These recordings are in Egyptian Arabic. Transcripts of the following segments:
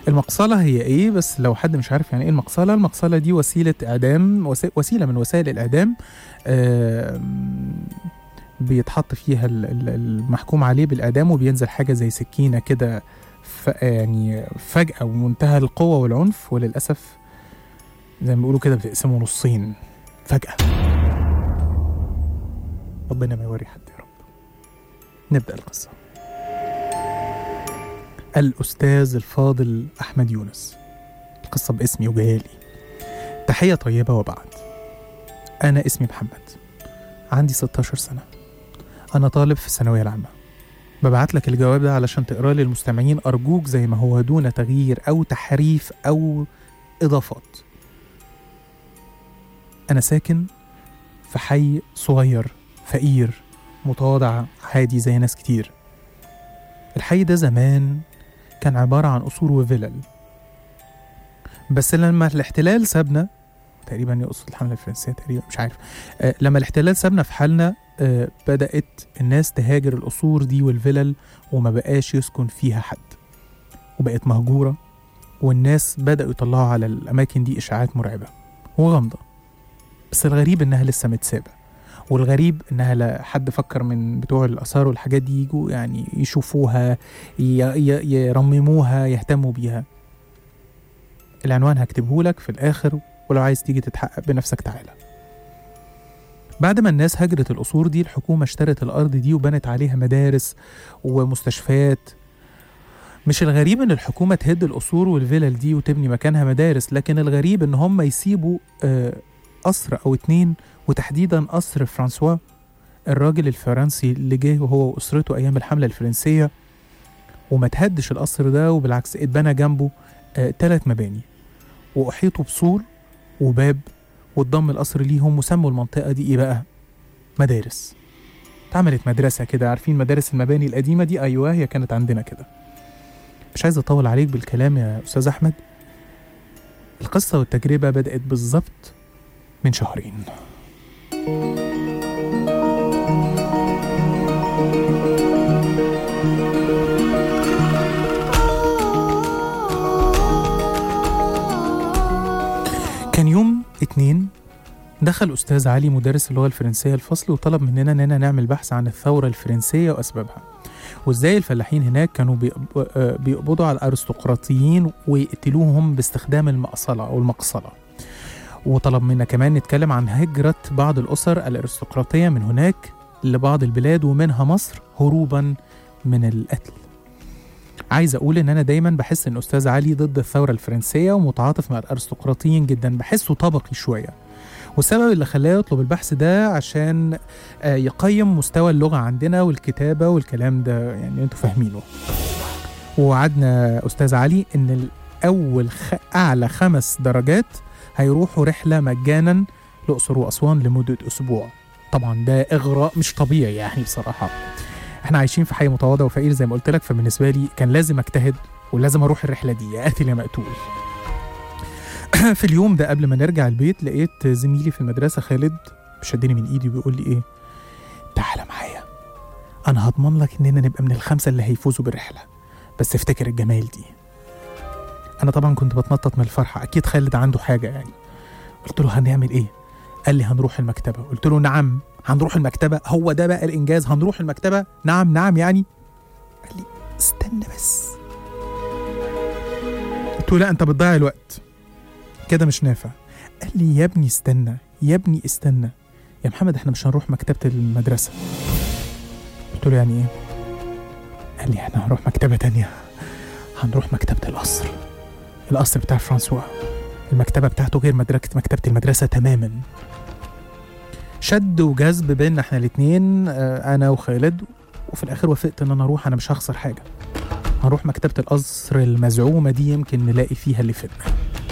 المقصلة هي ايه بس لو حد مش عارف يعني ايه المقصلة المقصلة دي وسيلة اعدام وسي- وسيلة من وسائل الاعدام آم، بيتحط فيها ال- ال- المحكوم عليه بالاعدام وبينزل حاجة زي سكينة كده ف- يعني فجأة ومنتهى القوة والعنف وللأسف زي ما بيقولوا كده بتقسمه نصين فجأة ربنا ما يوري حد يا رب نبدأ القصة الأستاذ الفاضل أحمد يونس القصة باسمي وجايالي تحية طيبة وبعد أنا اسمي محمد عندي 16 سنة أنا طالب في الثانوية العامة ببعت لك الجواب ده علشان تقراه للمستمعين أرجوك زي ما هو دون تغيير أو تحريف أو إضافات أنا ساكن في حي صغير فقير متواضع عادي زي ناس كتير الحي ده زمان كان عبارة عن قصور وفلل بس لما الاحتلال سابنا تقريبا يقصد الحملة الفرنسية تقريبا مش عارف آه لما الاحتلال سابنا في حالنا آه بدأت الناس تهاجر القصور دي والفلل وما بقاش يسكن فيها حد وبقت مهجورة والناس بدأوا يطلعوا على الأماكن دي إشاعات مرعبة وغامضة بس الغريب إنها لسه متسابة والغريب إنها لا حد فكر من بتوع الآثار والحاجات دي يجوا يعني يشوفوها ي- ي- يرمموها يهتموا بيها العنوان هكتبه لك في الآخر ولو عايز تيجي تتحقق بنفسك تعالى بعد ما الناس هجرت القصور دي الحكومة اشترت الأرض دي وبنت عليها مدارس ومستشفيات مش الغريب ان الحكومة تهد القصور والفلل دي وتبني مكانها مدارس لكن الغريب ان هم يسيبوا آه، قصر او اتنين وتحديدا قصر فرانسوا الراجل الفرنسي اللي جه وهو واسرته ايام الحملة الفرنسية وما تهدش القصر ده وبالعكس اتبنى جنبه آه، تلات مباني واحيطوا بسور وباب واتضم القصر ليهم وسموا المنطقة دي ايه بقى؟ مدارس اتعملت مدرسة كده عارفين مدارس المباني القديمة دي أيوة هي كانت عندنا كده مش عايز أطول عليك بالكلام يا أستاذ أحمد القصة والتجربة بدأت بالظبط من شهرين كان يوم اتنين دخل أستاذ علي مدرس اللغة الفرنسية الفصل وطلب مننا إننا نعمل بحث عن الثورة الفرنسية وأسبابها وإزاي الفلاحين هناك كانوا بيقب- آه، بيقبضوا على الأرستقراطيين ويقتلوهم باستخدام المقصلة أو المقصلة وطلب منا كمان نتكلم عن هجرة بعض الأسر الأرستقراطية من هناك لبعض البلاد ومنها مصر هروبا من القتل عايز اقول ان انا دايما بحس ان استاذ علي ضد الثوره الفرنسيه ومتعاطف مع الارستقراطيين جدا بحسه طبقي شويه والسبب اللي خلاه يطلب البحث ده عشان آه، يقيم مستوى اللغه عندنا والكتابه والكلام ده يعني انتوا فاهمينه ووعدنا استاذ علي ان الاول خ... اعلى خمس درجات هيروحوا رحله مجانا الاقصر واسوان لمده اسبوع طبعا ده اغراء مش طبيعي يعني بصراحه احنا عايشين في حي متواضع وفقير زي ما قلت لك فبالنسبه لي كان لازم اجتهد ولازم اروح الرحله دي يا قاتل يا مقتول في اليوم ده قبل ما نرجع البيت لقيت زميلي في المدرسه خالد شدني من ايدي وبيقول لي ايه تعالى معايا انا هضمن لك اننا نبقى من الخمسه اللي هيفوزوا بالرحله بس افتكر الجمال دي انا طبعا كنت بتنطط من الفرحه اكيد خالد عنده حاجه يعني قلت له هنعمل ايه قال لي هنروح المكتبه قلت له نعم هنروح المكتبه هو ده بقى الانجاز هنروح المكتبه نعم نعم يعني قال لي استنى بس قلت له لا انت بتضيع الوقت كده مش نافع قال لي يا ابني استنى يا ابني استنى يا محمد احنا مش هنروح مكتبه المدرسه قلت له يعني ايه قال لي احنا هنروح مكتبه تانية هنروح مكتبه القصر القصر بتاع فرانسوا المكتبه بتاعته غير مدرسه مكتبه المدرسه تماما شد وجذب بيننا احنا الاتنين آه، انا وخالد وفي الاخر وافقت ان انا اروح انا مش هخسر حاجه هنروح مكتبه القصر المزعومه دي يمكن نلاقي فيها اللي فينا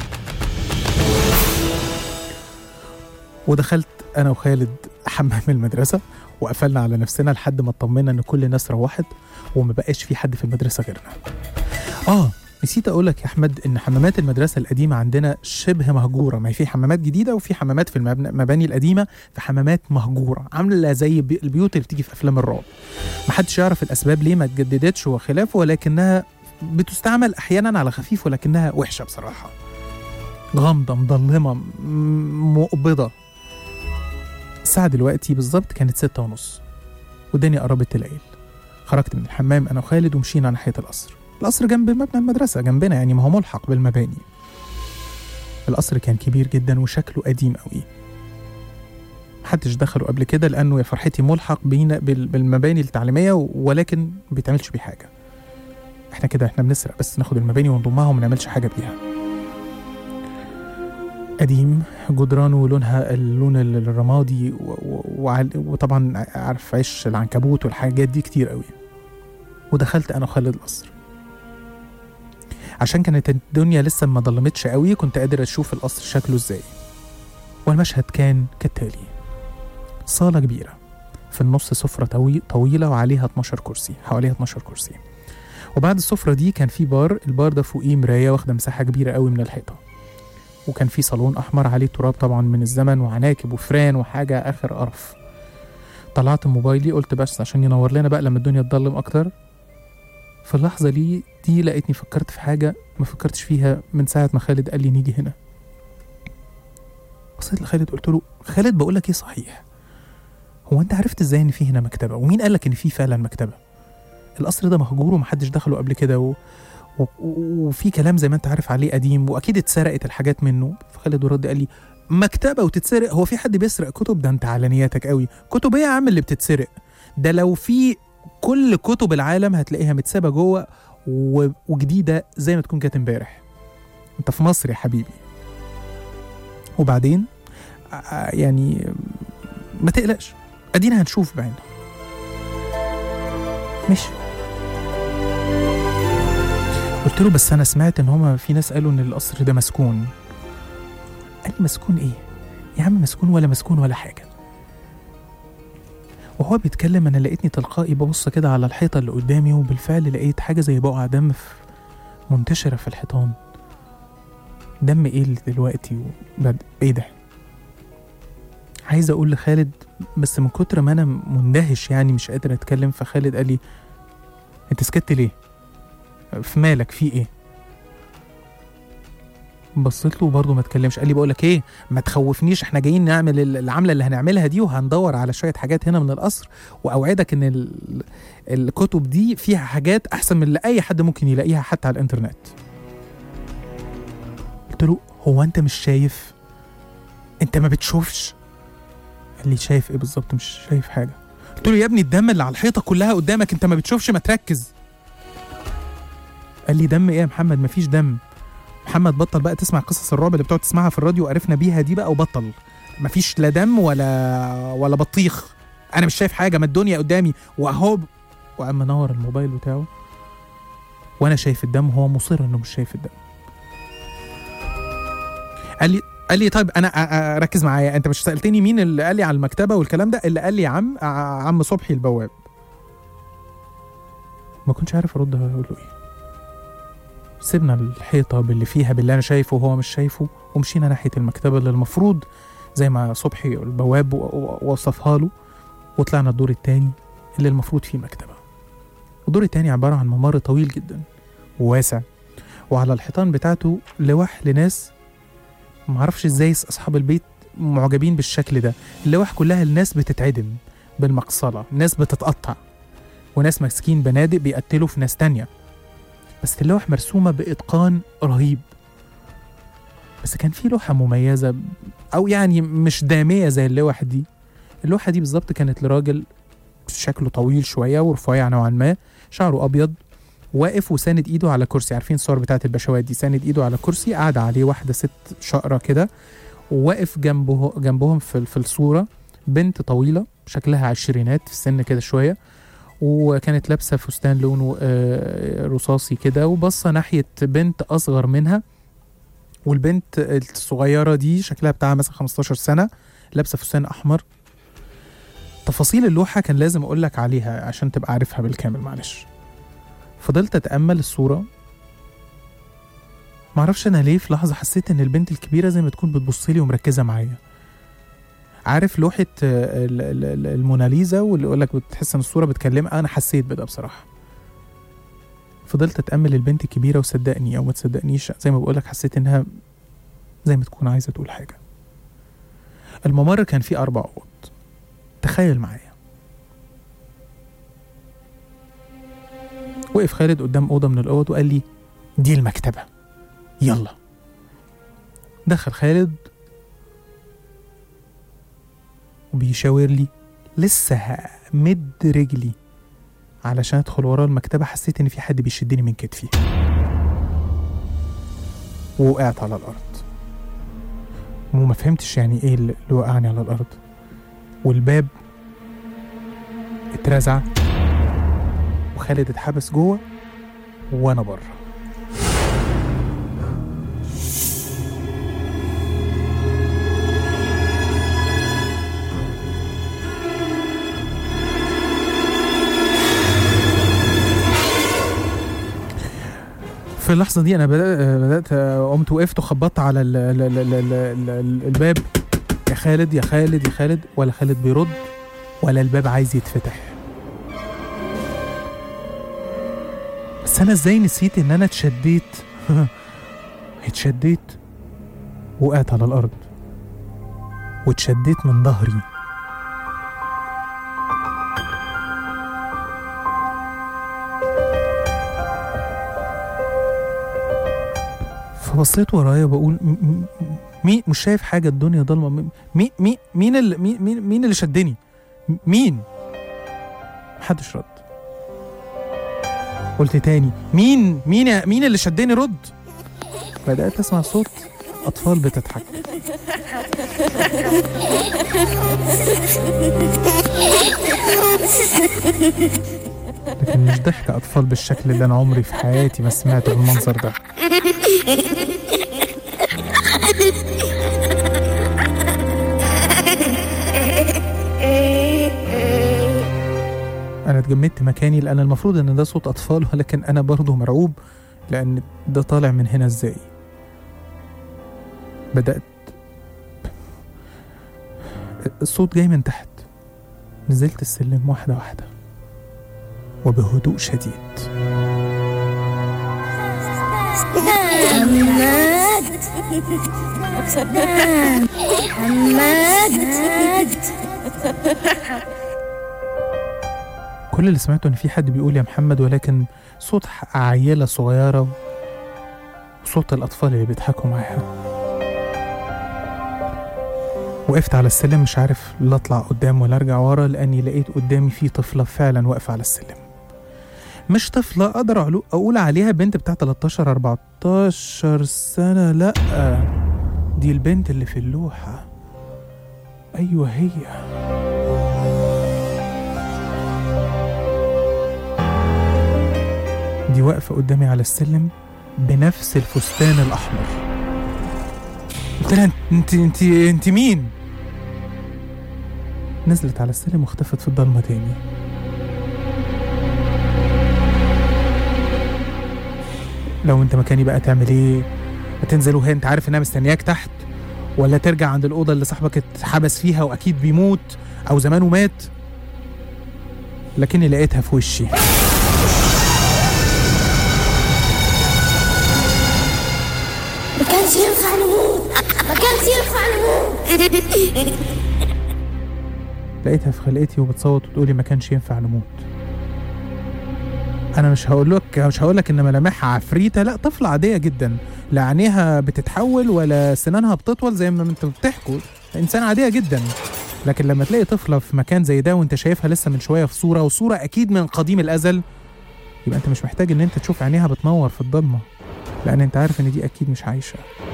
ودخلت انا وخالد حمام المدرسه وقفلنا على نفسنا لحد ما اطمنا ان كل الناس روحت وما بقاش في حد في المدرسه غيرنا اه نسيت اقول لك يا احمد ان حمامات المدرسه القديمه عندنا شبه مهجوره ما هي في حمامات جديده وفي حمامات في المبن- المباني القديمه في حمامات مهجوره عامله زي بي- البيوت اللي بتيجي في افلام الرعب محدش يعرف الاسباب ليه ما اتجددتش وخلافه ولكنها بتستعمل احيانا على خفيف ولكنها وحشه بصراحه غامضه مظلمه م- مقبضه الساعه دلوقتي بالظبط كانت ستة ونص والدنيا قربت تليل خرجت من الحمام انا وخالد ومشينا ناحيه القصر القصر جنب مبنى المدرسه جنبنا يعني ما هو ملحق بالمباني القصر كان كبير جدا وشكله قديم قوي محدش دخله قبل كده لانه يا فرحتي ملحق بينا بال- بالمباني التعليميه ولكن ما بيتعملش بيه حاجه احنا كده احنا بنسرق بس ناخد المباني ونضمها وما نعملش حاجه بيها قديم جدرانه لونها اللون الرمادي و- و- وعل- وطبعا عارف عيش العنكبوت والحاجات دي كتير قوي ودخلت انا وخالد القصر عشان كانت الدنيا لسه ما ضلمتش قوي كنت قادر اشوف القصر شكله ازاي والمشهد كان كالتالي صالة كبيرة في النص سفرة طوي- طويلة وعليها 12 كرسي حواليها 12 كرسي وبعد السفرة دي كان في بار البار ده فوقيه مراية واخدة مساحة كبيرة قوي من الحيطة وكان في صالون أحمر عليه تراب طبعا من الزمن وعناكب وفران وحاجة آخر قرف طلعت موبايلي قلت بس عشان ينور لنا بقى لما الدنيا تضلم أكتر في اللحظة دي دي لقيتني فكرت في حاجة ما فكرتش فيها من ساعة ما خالد قال لي نيجي هنا بصيت لخالد قلت له خالد بقول لك ايه صحيح هو انت عرفت ازاي ان في هنا مكتبه ومين قال لك ان في فعلا مكتبه القصر ده مهجور ومحدش دخله قبل كده و... و... وفي كلام زي ما انت عارف عليه قديم واكيد اتسرقت الحاجات منه فخالد ورد قال لي مكتبه وتتسرق هو في حد بيسرق كتب ده انت على نياتك قوي كتب ايه يا عم اللي بتتسرق ده لو في كل كتب العالم هتلاقيها متسابه جوه و... وجديده زي ما تكون كانت امبارح انت في مصر يا حبيبي وبعدين آه، يعني ما تقلقش ادينا هنشوف بعيننا ماشي قلت له بس انا سمعت ان هما في ناس قالوا ان القصر ده مسكون قال لي مسكون ايه يا عم مسكون ولا مسكون ولا حاجه وهو بيتكلم انا لقيتني تلقائي ببص كده على الحيطه اللي قدامي وبالفعل لقيت حاجه زي بقع دم في منتشره في الحيطان دم ايه اللي دلوقتي وبد... ايه ده عايز اقول لخالد بس من كتر ما انا مندهش يعني مش قادر اتكلم فخالد قال لي انت سكت ليه في مالك في ايه بصيت له وبرضه ما اتكلمش قال لي بقول لك ايه ما تخوفنيش احنا جايين نعمل ال- العمله اللي هنعملها دي وهندور على شويه حاجات هنا من القصر واوعدك ان ال... الكتب دي فيها حاجات احسن من اللي اي حد ممكن يلاقيها حتى على الانترنت قلت له هو انت مش شايف انت ما بتشوفش قال لي شايف ايه بالظبط مش شايف حاجه قلت له يا ابني الدم اللي على الحيطه كلها قدامك انت ما بتشوفش ما تركز قال لي دم ايه يا محمد مفيش دم محمد بطل بقى تسمع قصص الرعب اللي بتقعد تسمعها في الراديو وعرفنا بيها دي بقى وبطل مفيش لا دم ولا ولا بطيخ انا مش شايف حاجه ما الدنيا قدامي واهو ب- وقام منور الموبايل بتاعه وانا شايف الدم وهو مصر انه مش شايف الدم قال لي قال لي طيب انا أ- أ- ركز معايا انت مش سالتني مين اللي قال لي على المكتبه والكلام ده اللي قال لي عم ع- عم صبحي البواب ما كنتش عارف ارد اقول له ايه سيبنا الحيطه باللي فيها باللي انا شايفه وهو مش شايفه ومشينا ناحيه المكتبه اللي المفروض زي ما صبحي البواب و- و- وصفها له وطلعنا الدور التاني اللي المفروض فيه مكتبه الدور التاني عباره عن ممر طويل جدا وواسع وعلى الحيطان بتاعته لوح لناس معرفش ازاي اصحاب البيت معجبين بالشكل ده اللوح كلها الناس بتتعدم بالمقصلة ناس بتتقطع وناس ماسكين بنادق بيقتلوا في ناس تانية بس اللوح مرسومة بإتقان رهيب بس كان في لوحة مميزة أو يعني مش دامية زي اللوح دي اللوحة دي بالظبط كانت لراجل شكله طويل شوية ورفيع نوعا ما شعره أبيض واقف وساند ايده على كرسي عارفين الصور بتاعت البشوات دي ساند ايده على كرسي قاعدة عليه واحدة ست شقرة كده وواقف جنبه جنبهم في, في الصورة بنت طويلة شكلها عشرينات في السن كده شوية وكانت لابسة فستان لونه آه، رصاصي كده وبصة ناحية بنت أصغر منها والبنت الصغيرة دي شكلها بتاعها مثلا 15 سنة لابسة فستان أحمر تفاصيل اللوحة كان لازم أقول لك عليها عشان تبقى عارفها بالكامل معلش فضلت أتأمل الصورة معرفش أنا ليه في لحظة حسيت إن البنت الكبيرة زي ما تكون بتبصلي ومركزة معايا عارف لوحة آه، ال- ال- ال- الموناليزا واللي يقول لك بتحس إن الصورة بتكلم أنا حسيت بده بصراحة فضلت اتامل البنت الكبيره وصدقني او ما تصدقنيش زي ما بقولك حسيت انها زي ما تكون عايزه تقول حاجه الممر كان فيه اربع اوض تخيل معايا وقف خالد قدام اوضه من الاوض وقال لي دي المكتبه يلا دخل خالد وبيشاور لي لسه همد رجلي علشان ادخل ورا المكتبه حسيت ان في حد بيشدني من كتفي ووقعت على الارض وما فهمتش يعني ايه اللي وقعني على الارض والباب اترزع وخالد اتحبس جوه وانا بره في اللحظة دي أنا بدأت, بدأت قمت وقفت وخبطت على ال ال ال ال ال ال الباب يا خالد يا خالد يا خالد ولا خالد بيرد ولا الباب عايز يتفتح بس أنا إزاي نسيت إن أنا اتشديت اتشديت وقعت على الأرض واتشديت من ظهري فبصيت ورايا بقول م- م- مين مش شايف حاجه الدنيا ضلمه مين مين مين مين اللي مين مين, مين اللي شدني م- مين محدش رد قلت تاني مين مين يا- مين اللي شدني رد بدات اسمع صوت اطفال بتضحك لكن مش ضحك اطفال بالشكل اللي انا عمري في حياتي ما سمعته بالمنظر ده انا اتجمدت مكاني لان المفروض ان ده صوت اطفال ولكن انا برضه مرعوب لان ده طالع من هنا ازاي بدات الصوت جاي من تحت نزلت السلم واحده واحده وبهدوء شديد حماد حماد كل اللي سمعته ان في حد بيقول يا محمد ولكن صوت ح- عيله صغيره وصوت الاطفال اللي بيضحكوا معاها وقفت على السلم مش عارف لا اطلع قدام ولا ارجع ورا لاني لقيت قدامي في طفله فعلا واقفه على السلم مش طفله اقدر أقول- اقول عليها بنت بتاع 13 14 سنه لا دي البنت اللي في اللوحه ايوه هي دي واقفة قدامي على السلم بنفس الفستان الأحمر قلت لها انت انت انت مين؟ نزلت على السلم واختفت في الضلمة تاني لو انت مكاني بقى تعمل ايه؟ هتنزل وهي انت عارف انها مستنياك تحت ولا ترجع عند الأوضة اللي صاحبك اتحبس فيها وأكيد بيموت أو زمانه مات لكني لقيتها في وشي ما كانش ينفع نموت ما كانش ينفع نموت لقيتها في خلقتي وبتصوت وتقولي ما كانش ينفع نموت انا مش هقول لك مش هقول لك ان ملامحها عفريته لا طفله عاديه جدا لا عينيها بتتحول ولا سنانها بتطول زي ما انتوا بتحكوا انسان عاديه جدا لكن لما تلاقي طفله في مكان زي ده وانت شايفها لسه من شويه في صوره وصوره اكيد من قديم الازل يبقى انت مش محتاج ان انت تشوف عينيها بتنور في الضلمه لان انت عارف ان دي اكيد مش عايشه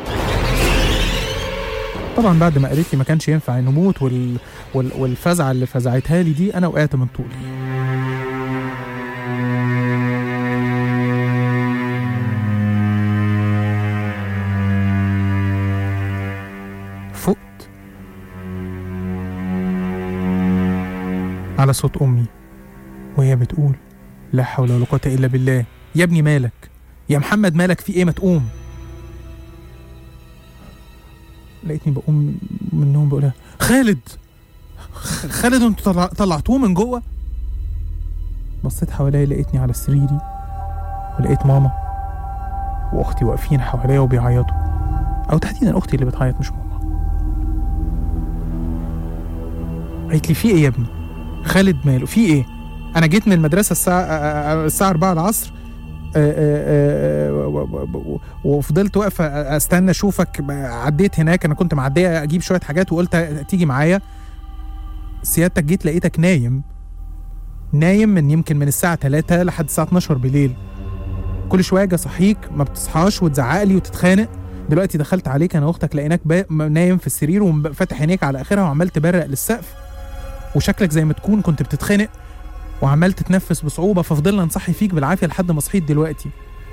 طبعا بعد ما قالت لي ما كانش ينفع نموت وال... وال... والفزعه اللي فزعتها لي دي انا وقعت من طولي فقت على صوت امي وهي بتقول لا حول ولا قوه الا بالله يا ابني مالك يا محمد مالك في ايه ما تقوم لقيتني بقوم من النوم بقولها خالد خ- خالد انتوا طلع... طلعتوه من جوه بصيت حواليا لقيتني على سريري ولقيت ماما واختي واقفين حواليا وبيعيطوا او تحديدا اختي اللي بتعيط مش ماما قالت لي في ايه يا ابني خالد ماله في ايه انا جيت من المدرسه الساعه الساعه 4 العصر آه، آه، آه، و- و- و- وفضلت واقفه استنى اشوفك عديت هناك انا كنت معديه اجيب شويه حاجات وقلت تيجي معايا سيادتك جيت لقيتك نايم نايم من يمكن من الساعه 3 لحد الساعه 12 بالليل كل شويه اجي اصحيك ما بتصحاش وتزعق لي وتتخانق دلوقتي دخلت عليك انا واختك لقيناك با... م- نايم في السرير وفاتح عينيك على اخرها وعمال تبرق للسقف وشكلك زي ما تكون كنت بتتخانق وعمال تتنفس بصعوبه ففضلنا نصحي فيك بالعافيه لحد ما صحيت دلوقتي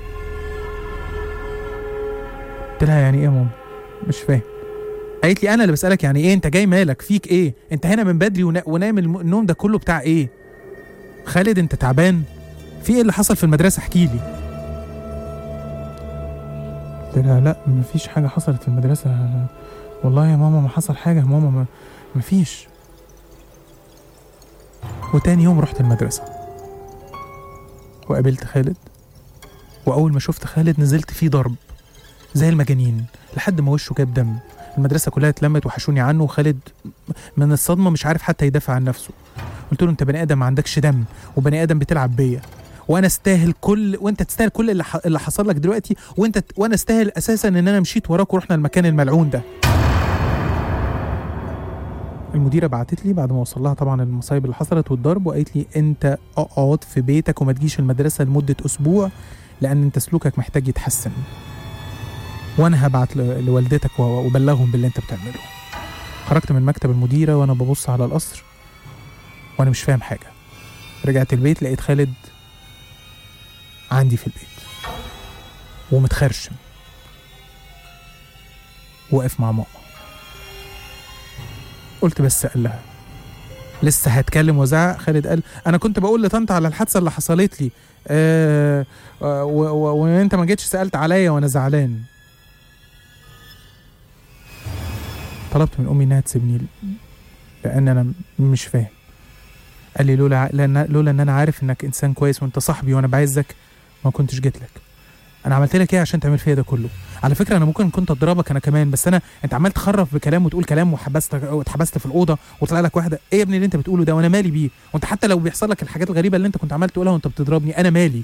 قلت لها يعني ايه يا ماما مش فاهم قالت لي انا اللي بسالك يعني ايه انت جاي مالك فيك ايه انت هنا من بدري ونا... ونايم الم- النوم ده كله بتاع ايه خالد انت تعبان في ايه اللي حصل في المدرسه احكي لي قلت لها لا مفيش حاجه حصلت في المدرسه والله يا ماما ما حصل حاجه يا ماما ما مفيش وتاني يوم رحت المدرسة وقابلت خالد وأول ما شفت خالد نزلت فيه ضرب زي المجانين لحد ما وشه جاب دم المدرسة كلها اتلمت وحشوني عنه وخالد من الصدمة مش عارف حتى يدافع عن نفسه قلت له انت بني ادم ما عندكش دم وبني ادم بتلعب بيا وانا استاهل كل وانت تستاهل كل اللي, ح... اللي حصل لك دلوقتي وانت وانا استاهل اساسا ان انا مشيت وراك ورحنا المكان الملعون ده المديره بعتت لي بعد ما وصل لها طبعا المصايب اللي حصلت والضرب وقالت لي انت اقعد في بيتك وما تجيش المدرسه لمده اسبوع لان انت سلوكك محتاج يتحسن وانا هبعت ل- لوالدتك و- وبلغهم باللي انت بتعمله خرجت من مكتب المديره وانا ببص على القصر وانا مش فاهم حاجه رجعت البيت لقيت خالد عندي في البيت ومتخرشم واقف مع ماما قلت بس قال لها لسه هتكلم وزعق خالد قال انا كنت بقول لطنط على الحادثه اللي حصلت لي آه آه، و- و- وانت ما جيتش سالت عليا وانا زعلان طلبت من امي انها تسيبني لان انا مش فاهم قال لي لولا لأن لولا ان انا عارف انك انسان كويس وانت صاحبي وانا بعزك ما كنتش جيت لك انا عملت لك ايه عشان تعمل فيا ده كله على فكره انا ممكن كنت اضربك انا كمان بس انا انت عمال تخرف بكلام وتقول كلام وحبست واتحبست في الاوضه وطلع لك واحده ايه يا ابني اللي انت بتقوله ده وانا مالي بيه وانت حتى لو بيحصل لك الحاجات الغريبه اللي انت كنت عمال تقولها وانت بتضربني انا مالي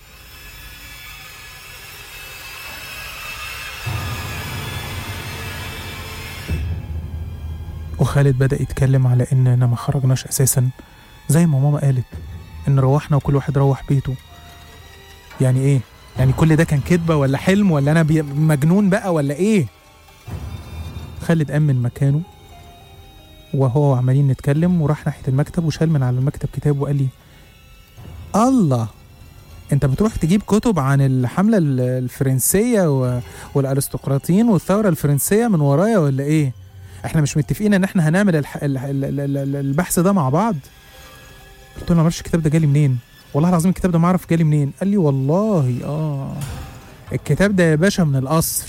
وخالد بدأ يتكلم على إننا ما خرجناش أساسا زي ما ماما قالت إن روحنا وكل واحد روح بيته يعني إيه؟ يعني كل ده كان كذبة ولا حلم ولا أنا بي- مجنون بقى ولا إيه؟ خالد قام من مكانه وهو عمالين نتكلم وراح ناحية المكتب وشال من على المكتب كتاب وقال لي الله انت بتروح تجيب كتب عن الحملة ال- الفرنسية و- والارستقراطيين والثورة الفرنسية من ورايا ولا ايه؟ احنا مش متفقين ان احنا هنعمل الح... ال- ال- ال- ال- البحث ده مع بعض قلت له انا معرفش الكتاب ده جالي منين والله العظيم الكتاب ده ما اعرف جالي منين قال لي والله اه الكتاب ده يا باشا من القصر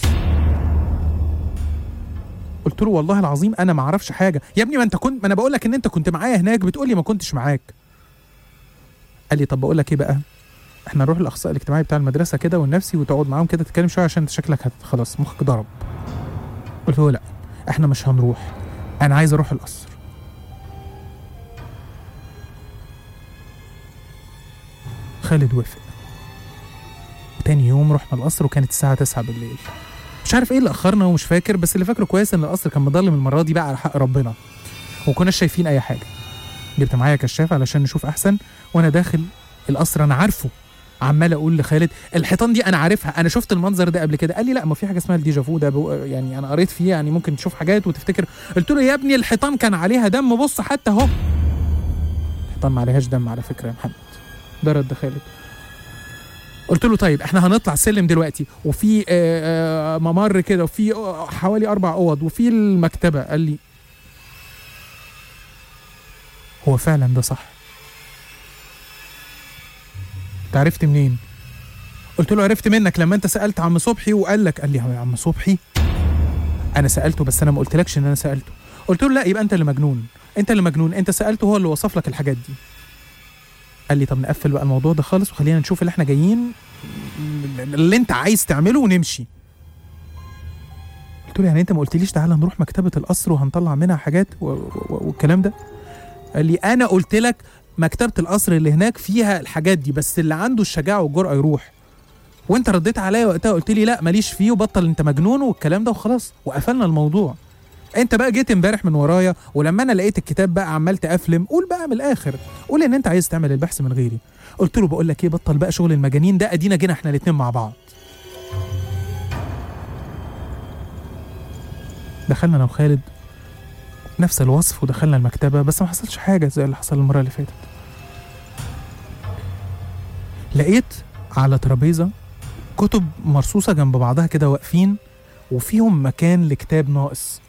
قلت له والله العظيم انا ما اعرفش حاجه يا ابني ما انت كنت ما انا بقول لك ان انت كنت معايا هناك بتقول لي ما كنتش معاك قال لي طب بقول لك ايه بقى احنا نروح الاخصائي الاجتماعي بتاع المدرسه كده والنفسي وتقعد معاهم كده تتكلم شويه عشان انت شكلك هت- خلاص مخك ضرب قلت له لا احنا مش هنروح انا عايز اروح القصر خالد وافق تاني يوم رحنا القصر وكانت الساعة 9 بالليل مش عارف ايه اللي اخرنا ومش فاكر بس اللي فاكره كويس ان القصر كان مضلم المرة دي بقى على حق ربنا وكناش شايفين اي حاجة جبت معايا كشاف علشان نشوف احسن وانا داخل القصر انا عارفه عمال اقول لخالد الحيطان دي انا عارفها انا شفت المنظر ده قبل كده قال لي لا ما في حاجه اسمها الديجافو ده بو- يعني انا قريت فيه يعني ممكن تشوف حاجات وتفتكر قلت له يا ابني الحيطان كان عليها دم بص حتى اهو الحيطان ما عليهاش دم على فكره يا محمد ده رد خالد قلت له طيب احنا هنطلع السلم دلوقتي وفي آه، آه، ممر كده وفي آه، حوالي اربع اوض وفي المكتبه قال لي هو فعلا ده صح انت عرفت منين قلت له عرفت منك لما انت سالت عم صبحي وقال لك قال لي يا عم صبحي انا سالته بس انا ما قلتلكش ان انا سالته قلت له لا يبقى انت اللي مجنون انت اللي مجنون انت سالته هو اللي وصف لك الحاجات دي قال لي طب نقفل بقى الموضوع ده خالص وخلينا نشوف اللي احنا جايين اللي انت عايز تعمله ونمشي قلت له يعني انت ما قلتليش تعالى نروح مكتبه القصر وهنطلع منها حاجات و- و- و- والكلام ده قال لي انا قلت لك مكتبه القصر اللي هناك فيها الحاجات دي بس اللي عنده الشجاعه والجرأه يروح وانت رديت عليا وقتها قلت لي لا ماليش فيه وبطل انت مجنون والكلام ده وخلاص وقفلنا الموضوع انت بقى جيت امبارح من ورايا ولما انا لقيت الكتاب بقى عمال تقفلم قول بقى من الاخر قول ان انت عايز تعمل البحث من غيري قلت له بقول لك ايه بطل بقى شغل المجانين ده ادينا جينا احنا الاتنين مع بعض دخلنا انا وخالد نفس الوصف ودخلنا المكتبه بس ما حصلش حاجه زي اللي حصل المره اللي فاتت لقيت على ترابيزه كتب مرصوصه جنب بعضها كده واقفين وفيهم مكان لكتاب ناقص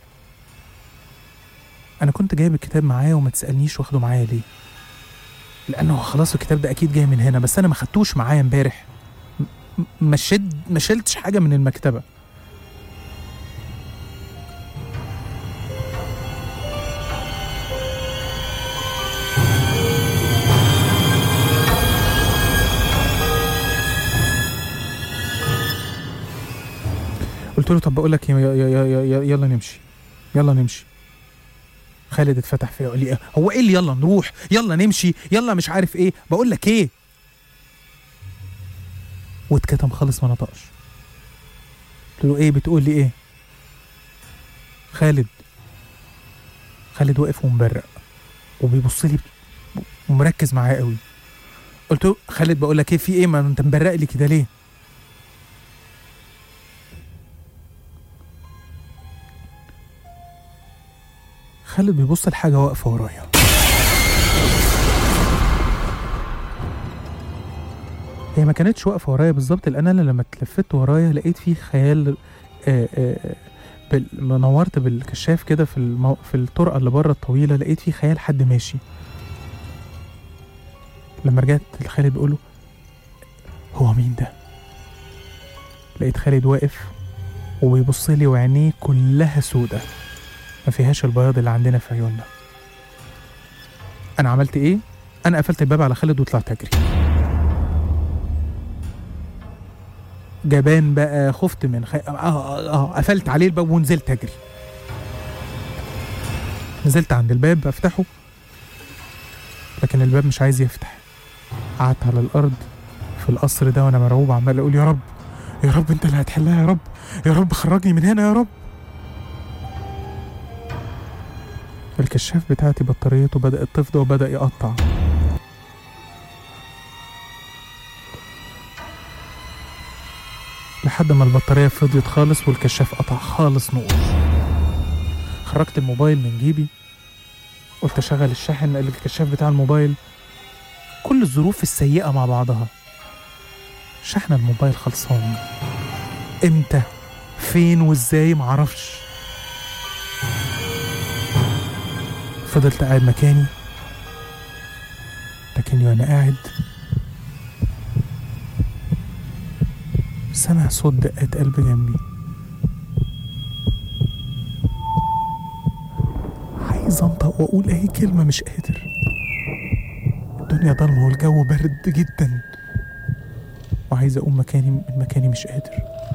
انا كنت جايب الكتاب معايا وما تسالنيش واخده معايا ليه لانه خلاص الكتاب ده اكيد جاي من هنا بس انا ما خدتوش معايا امبارح م- م- ما شد ما شلتش حاجه من المكتبه قلت له طب بقول لك إيه، ي- ي- ي- ي- يلا نمشي يلا نمشي خالد اتفتح فيا وقال لي إيه؟ هو ايه اللي يلا نروح يلا نمشي يلا مش عارف ايه بقول لك ايه واتكتم خالص ما نطقش قلت له ايه بتقول لي ايه خالد خالد واقف ومبرق وبيبص لي ومركز معايا قوي قلت له خالد بقول لك ايه في ايه ما انت مبرق لي كده ليه خالد بيبص لحاجه واقفه ورايا هي ما كانتش واقفه ورايا بالظبط لان انا لما اتلفت ورايا لقيت فيه خيال آه، آه، بال- ما نورت بالكشاف كده في المو... في الطرقه اللي بره الطويله لقيت فيه خيال حد ماشي لما رجعت لخالد بقوله هو مين ده لقيت خالد واقف وبيبص لي وعينيه كلها سودة ما فيهاش البياض اللي عندنا في عيوننا انا عملت ايه انا قفلت الباب على خالد وطلعت اجري جبان بقى خفت من خي... آه, آه, اه قفلت عليه الباب ونزلت اجري نزلت عند الباب افتحه لكن الباب مش عايز يفتح قعدت على الارض في القصر ده وانا مرعوب عمال اقول يا رب يا رب انت اللي هتحلها يا رب يا رب خرجني من هنا يا رب الكشاف بتاعتي بطاريته بدأت تفضى وبدأ يقطع لحد ما البطارية فضيت خالص والكشاف قطع خالص نور خرجت الموبايل من جيبي قلت اشغل الشاحن الكشاف بتاع الموبايل كل الظروف السيئة مع بعضها شحن الموبايل خلصان امتى فين وازاي معرفش فضلت قاعد مكاني لكني وانا قاعد سمع صوت دقات قلب جنبي عايز انطق واقول اي كلمة مش قادر الدنيا ضلمة والجو برد جدا وعايز اقوم مكاني من مكاني مش قادر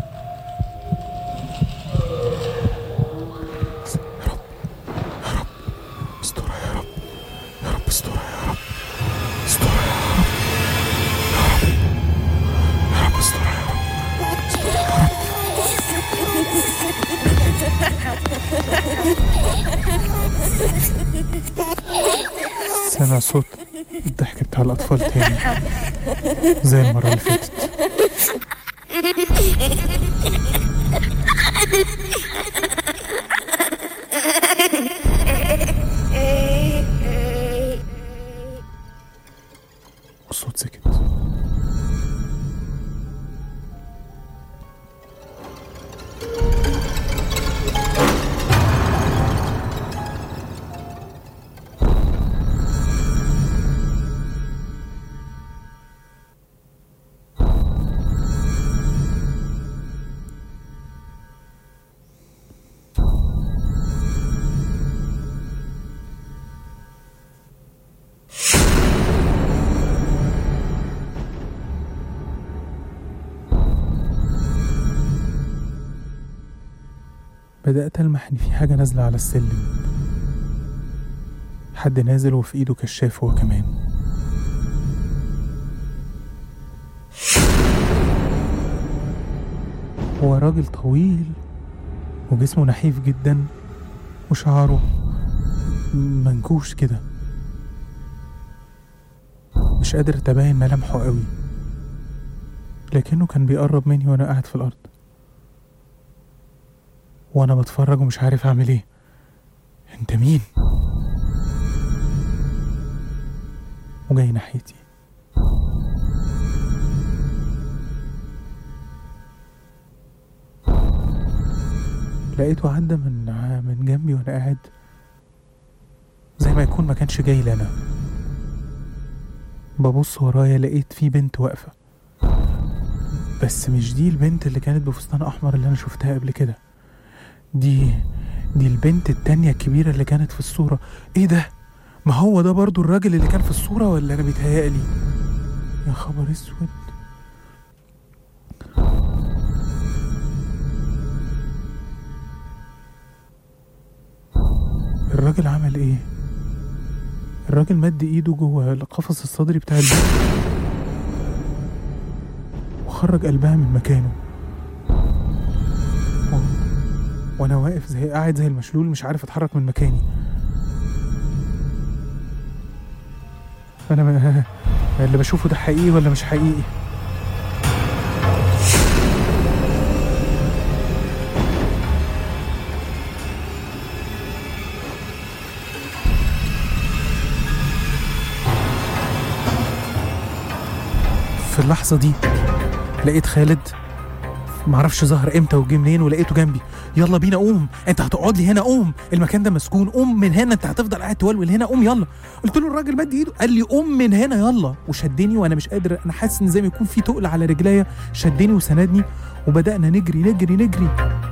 يا رب يا رب استرها يا رب يا رب استرها يا رب استرها يا رب يا رب يا رب استرها يا رب سمع صوت الضحك بتاع الأطفال تاني زي المرة اللي فاتت الصوت سكت بدأت ألمح إن في حاجة نازلة على السلم حد نازل وفي إيده كشاف هو كمان هو راجل طويل وجسمه نحيف جدا وشعره منكوش كده مش قادر اتبين ملامحه قوي لكنه كان بيقرب مني وانا قاعد في الارض وانا بتفرج ومش عارف اعمل ايه انت مين وجاي ناحيتي لقيته عدى من من جنبي وانا قاعد زي ما يكون ما كانش جاي لنا ببص ورايا لقيت في بنت واقفة بس مش دي البنت اللي كانت بفستان أحمر اللي أنا شفتها قبل كده دي دي البنت التانية الكبيرة اللي كانت في الصورة ايه ده ما هو ده برضو الراجل اللي كان في الصورة ولا أنا بيتهيألي يا خبر اسود الراجل عمل ايه الراجل مد ايده جوه القفص الصدري بتاع البنت وخرج قلبها من مكانه و... وانا واقف زي قاعد زي المشلول مش عارف اتحرك من مكاني انا ما... اللي بشوفه ده حقيقي ولا مش حقيقي في اللحظة دي لقيت خالد معرفش ظهر امتى وجه منين ولقيته جنبي يلا بينا قوم انت هتقعد لي هنا قوم المكان ده مسكون قوم من هنا انت هتفضل قاعد تولول هنا قوم يلا قلت له الراجل مد ايده قال لي قوم من هنا يلا وشدني وانا مش قادر انا حاسس ان زي ما يكون في تقل على رجليا شدني وسندني وبدانا نجري نجري نجري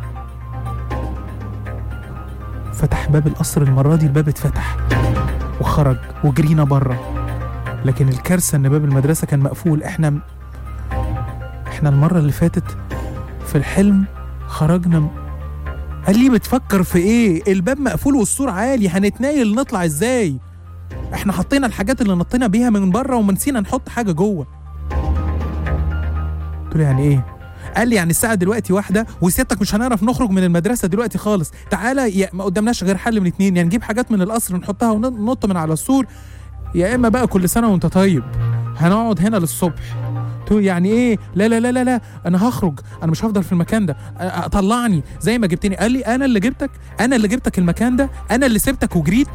فتح باب القصر المره دي الباب اتفتح وخرج وجرينا بره لكن الكارثه ان باب المدرسه كان مقفول احنا احنا المره اللي فاتت في الحلم خرجنا م- قال لي بتفكر في ايه الباب مقفول والسور عالي هنتنايل نطلع ازاي احنا حطينا الحاجات اللي نطينا بيها من بره ومنسينا نحط حاجه جوه قلت له يعني ايه قال لي يعني الساعة دلوقتي واحدة وسيادتك مش هنعرف نخرج من المدرسة دلوقتي خالص تعالى يا ما قدامناش غير حل من اتنين يعني نجيب حاجات من القصر نحطها وننط من على السور يا اما بقى كل سنة وانت طيب هنقعد هنا للصبح قلت له يعني ايه لا لا لا لا لا انا هخرج انا مش هفضل في المكان ده أ- أ- طلعني زي ما جبتني قال لي انا اللي جبتك انا اللي جبتك المكان ده انا اللي سبتك وجريت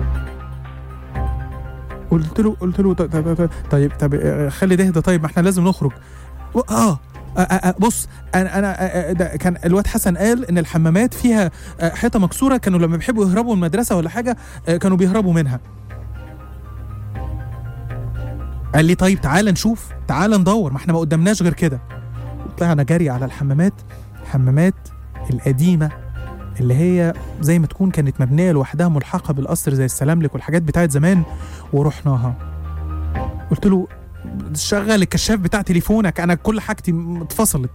قلت له قلت له طيب طيب طيب, طيب آه، خلي ده ده طيب ما احنا لازم نخرج و- اه آه، آه، آه، بص انا انا آه، آه، ده كان الواد حسن قال ان الحمامات فيها آه، حيطه مكسوره كانوا لما بيحبوا يهربوا من المدرسه ولا حاجه آه، كانوا بيهربوا منها قال لي طيب تعال نشوف تعال ندور ما احنا ما قدامناش غير كده طلعنا جري على الحمامات الحمامات القديمه اللي هي زي ما تكون كانت مبنيه لوحدها ملحقه بالقصر زي السلاملك والحاجات بتاعت زمان ورحناها قلت له شغل الكشاف بتاع تليفونك انا كل حاجتي م- اتفصلت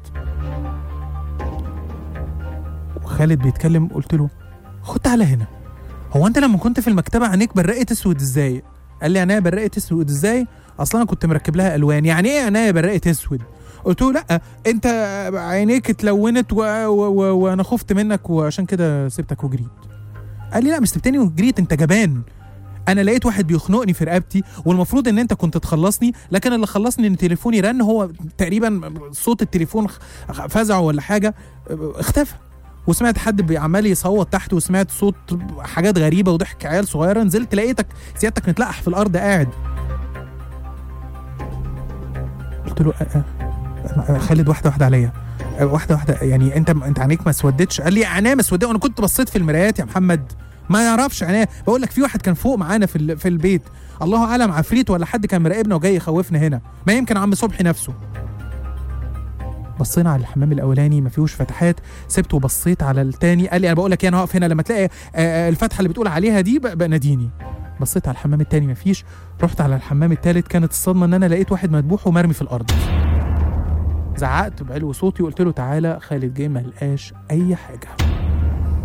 وخالد بيتكلم قلت له خد تعالى هنا هو انت لما كنت في المكتبه عينيك برقت اسود ازاي قال لي عينيا برقت اسود ازاي اصلا انا كنت مركب لها الوان يعني ايه عينيا برقت اسود قلت له لا انت عينيك اتلونت و... و... و... وانا خفت منك وعشان كده سبتك وجريت قال لي لا مش سبتني وجريت انت جبان انا لقيت واحد بيخنقني في رقبتي والمفروض ان انت كنت تخلصني لكن اللي خلصني ان تليفوني رن هو تقريبا صوت التليفون خ- فزعه ولا حاجه اختفى وسمعت حد بيعمال يصوت تحت وسمعت صوت حاجات غريبه وضحك عيال صغيره نزلت لقيتك سيادتك متلقح في الارض قاعد قلت له أ- أ- أ- خالد واحده واحده عليا أ- واحده واحده يعني انت انت عينيك ما اسودتش قال لي عينيا مسوده وانا كنت بصيت في المرايات يا محمد ما يعرفش عينيا بقول لك في واحد كان فوق معانا في ال- في البيت الله اعلم عفريت ولا حد كان مراقبنا وجاي يخوفنا هنا ما يمكن عم صبحي نفسه بصينا على الحمام الاولاني ما فيهوش فتحات سبته وبصيت على التاني قال لي انا بقول لك إيه، انا هقف هنا لما تلاقي آه، آه، الفتحه اللي بتقول عليها دي بقى بقى ناديني بصيت على الحمام التاني ما فيش رحت على الحمام التالت كانت الصدمه ان انا لقيت واحد مذبوح ومرمي في الارض زعقت بعلو صوتي وقلت له تعالى خالد جه ما لقاش اي حاجه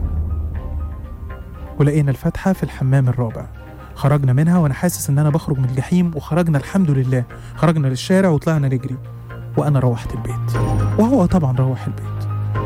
ولقينا الفتحة في الحمام الرابع خرجنا منها وأنا حاسس إن أنا بخرج من الجحيم وخرجنا الحمد لله خرجنا للشارع وطلعنا نجري وأنا روحت البيت وهو طبعا روح البيت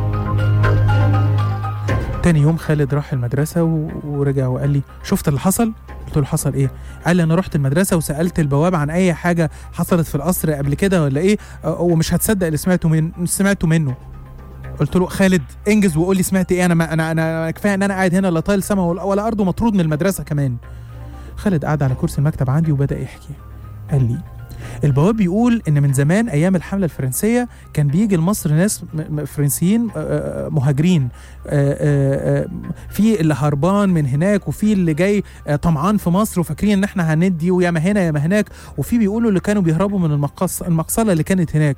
تاني يوم خالد راح المدرسة و- ورجع وقال لي شفت اللي حصل؟ قلت له حصل ايه؟ قال لي انا رحت المدرسة وسألت البواب عن اي حاجة حصلت في القصر قبل كده ولا ايه أه، ومش هتصدق اللي سمعته من سمعته منه قلت له خالد انجز وقول لي سمعت ايه انا ما انا انا كفايه ان انا قاعد هنا لا طايل سما ولا ولا ارض ومطرود من المدرسه كمان خالد قعد على كرسي المكتب عندي وبدا يحكي قال لي البواب بيقول ان من زمان ايام الحمله الفرنسيه كان بيجي لمصر ناس م- م- فرنسيين آه، آه، مهاجرين آه، آه، آه، في اللي هربان من هناك وفي اللي جاي آه، طمعان في مصر وفاكرين ان احنا هندي وياما هنا ياما هناك وفي بيقولوا اللي كانوا بيهربوا من المقص المقصله اللي كانت هناك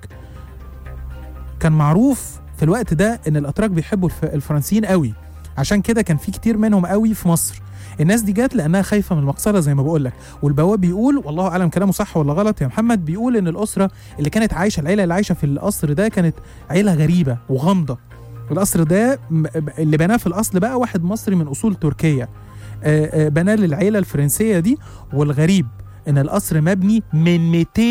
كان معروف في الوقت ده ان الاتراك بيحبوا الف- الفرنسيين قوي عشان كده كان في كتير منهم قوي في مصر الناس دي جت لانها خايفه من المقصله زي ما بقول لك والبواب بيقول والله اعلم كلامه صح ولا غلط يا محمد بيقول ان الاسره اللي كانت عايشه العيله اللي عايشه في القصر ده كانت عيله غريبه وغامضه القصر ده م- اللي بناه في الاصل بقى واحد مصري من اصول تركيه آه، آه، بناه للعيله الفرنسيه دي والغريب ان القصر مبني من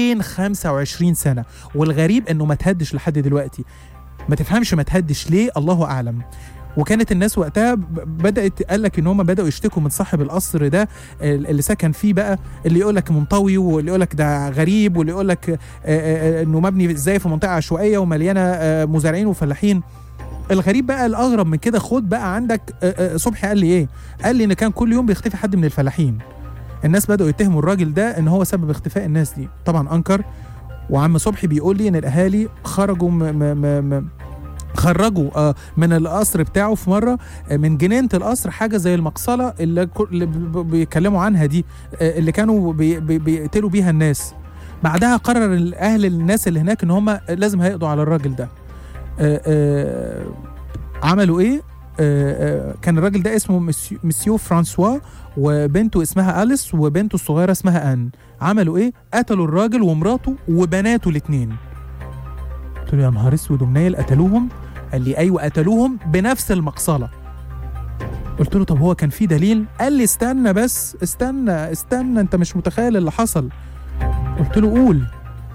225 سنه والغريب انه ما تهدش لحد دلوقتي ما تفهمش ما تهدش ليه الله اعلم وكانت الناس وقتها ب- بدات قال لك ان هم بداوا يشتكوا من صاحب القصر ده ال- اللي سكن فيه بقى اللي يقول لك منطوي واللي يقول لك ده غريب واللي يقول لك آه، آه، آه، انه مبني ازاي في منطقه عشوائيه ومليانه آه، مزارعين وفلاحين الغريب بقى الاغرب من كده خد بقى عندك آه، آه، صبحي قال لي ايه قال لي ان كان كل يوم بيختفي حد من الفلاحين الناس بداوا يتهموا الراجل ده ان هو سبب اختفاء الناس دي طبعا انكر وعم صبحي بيقول لي ان الاهالي خرجوا م م م م خرجوا آه من القصر بتاعه في مره آه من جنينه القصر حاجه زي المقصله اللي, كل- اللي ب- ب- بيتكلموا عنها دي آه اللي كانوا بي بي بيقتلوا بيها الناس بعدها قرر الاهل الناس اللي هناك ان هم لازم هيقضوا على الراجل ده آه آه عملوا ايه آه آه كان الراجل ده اسمه مسيو, مسيو فرانسوا وبنته اسمها أليس وبنته الصغيرة اسمها أن عملوا إيه؟ قتلوا الراجل ومراته وبناته الاتنين قلت له يا نهار اسود ومنيل قتلوهم؟ قال لي أيوه قتلوهم بنفس المقصلة قلت له طب هو كان في دليل؟ قال لي استنى بس استنى استنى أنت مش متخيل اللي حصل قلت له قول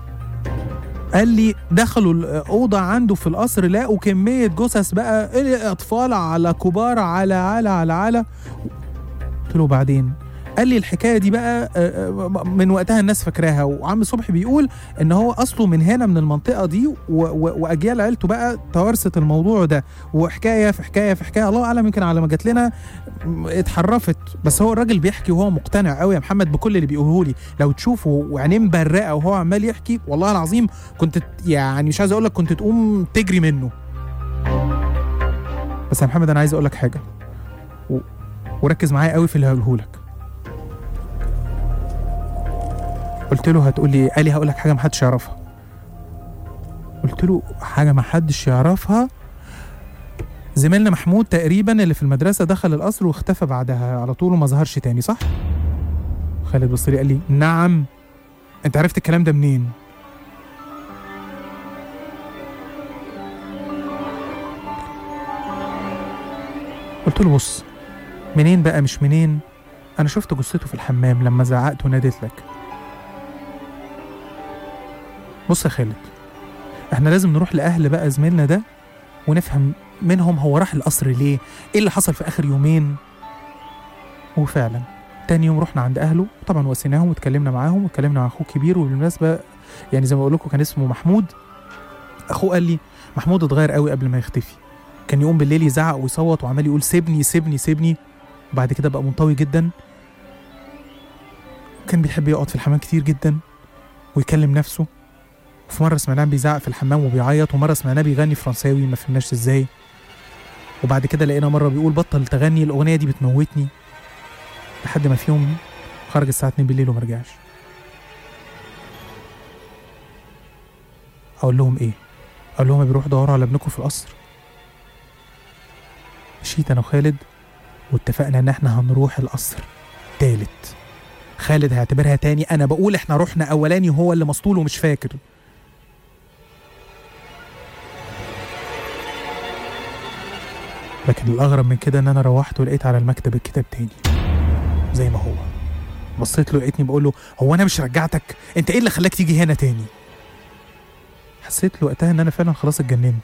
قال لي دخلوا الأوضة عنده في القصر لقوا كمية جثث بقى أطفال على كبار على على على على قلت له بعدين قال لي الحكايه دي بقى آه، آه، من وقتها الناس فاكراها وعم صبحي بيقول ان هو اصله من هنا من المنطقه دي و- و- واجيال عيلته بقى توارثت الموضوع ده وحكايه في حكايه في حكايه الله اعلم يمكن على ما جات لنا م- اتحرفت بس هو الراجل بيحكي وهو مقتنع قوي يا محمد بكل اللي بيقوله لي لو تشوفه وعينيه مبرقه وهو عمال يحكي والله العظيم كنت ت- يعني مش عايز اقول لك كنت تقوم تجري منه بس يا محمد انا عايز اقول لك حاجه و... وركز معايا قوي في اللي هقوله لك قلت له هتقول لي قال لي هقول لك حاجه ما حدش يعرفها قلت له حاجه ما حدش يعرفها زميلنا محمود تقريبا اللي في المدرسه دخل القصر واختفى بعدها على طول وما ظهرش تاني صح خالد بص لي قال لي نعم انت عرفت الكلام ده منين قلت له بص منين بقى مش منين انا شفت جثته في الحمام لما زعقت وناديت لك بص يا خالد احنا لازم نروح لاهل بقى زميلنا ده ونفهم منهم هو راح القصر ليه ايه اللي حصل في اخر يومين وفعلا تاني يوم رحنا عند اهله طبعا وسيناهم واتكلمنا معاهم واتكلمنا مع اخوه الكبير وبالمناسبه يعني زي ما بقول لكم كان اسمه محمود اخوه قال لي محمود اتغير قوي قبل ما يختفي كان يقوم بالليل يزعق ويصوت وعمال يقول سيبني سيبني سيبني وبعد كده بقى منطوي جدا كان بيحب يقعد في الحمام كتير جدا ويكلم نفسه وفي مرة سمعناه بيزعق في الحمام وبيعيط ومرة سمعناه بيغني فرنساوي ما فهمناش ازاي وبعد كده لقينا مرة بيقول بطل تغني الأغنية دي بتموتني لحد ما في يوم خرج الساعة 2 بالليل وما رجعش أقول لهم إيه؟ أقول لهم بيروحوا دوروا على ابنكم في القصر مشيت أنا وخالد واتفقنا إن إحنا هنروح القصر تالت خالد هيعتبرها تاني أنا بقول إحنا رحنا أولاني وهو اللي مسطول ومش فاكر لكن الأغرب من كده إن أنا روحت ولقيت على المكتب الكتاب تاني زي ما هو بصيت له لقيتني بقول له هو أنا مش رجعتك أنت إيه اللي خلاك تيجي هنا تاني حسيت له وقتها إن أنا فعلا خلاص اتجننت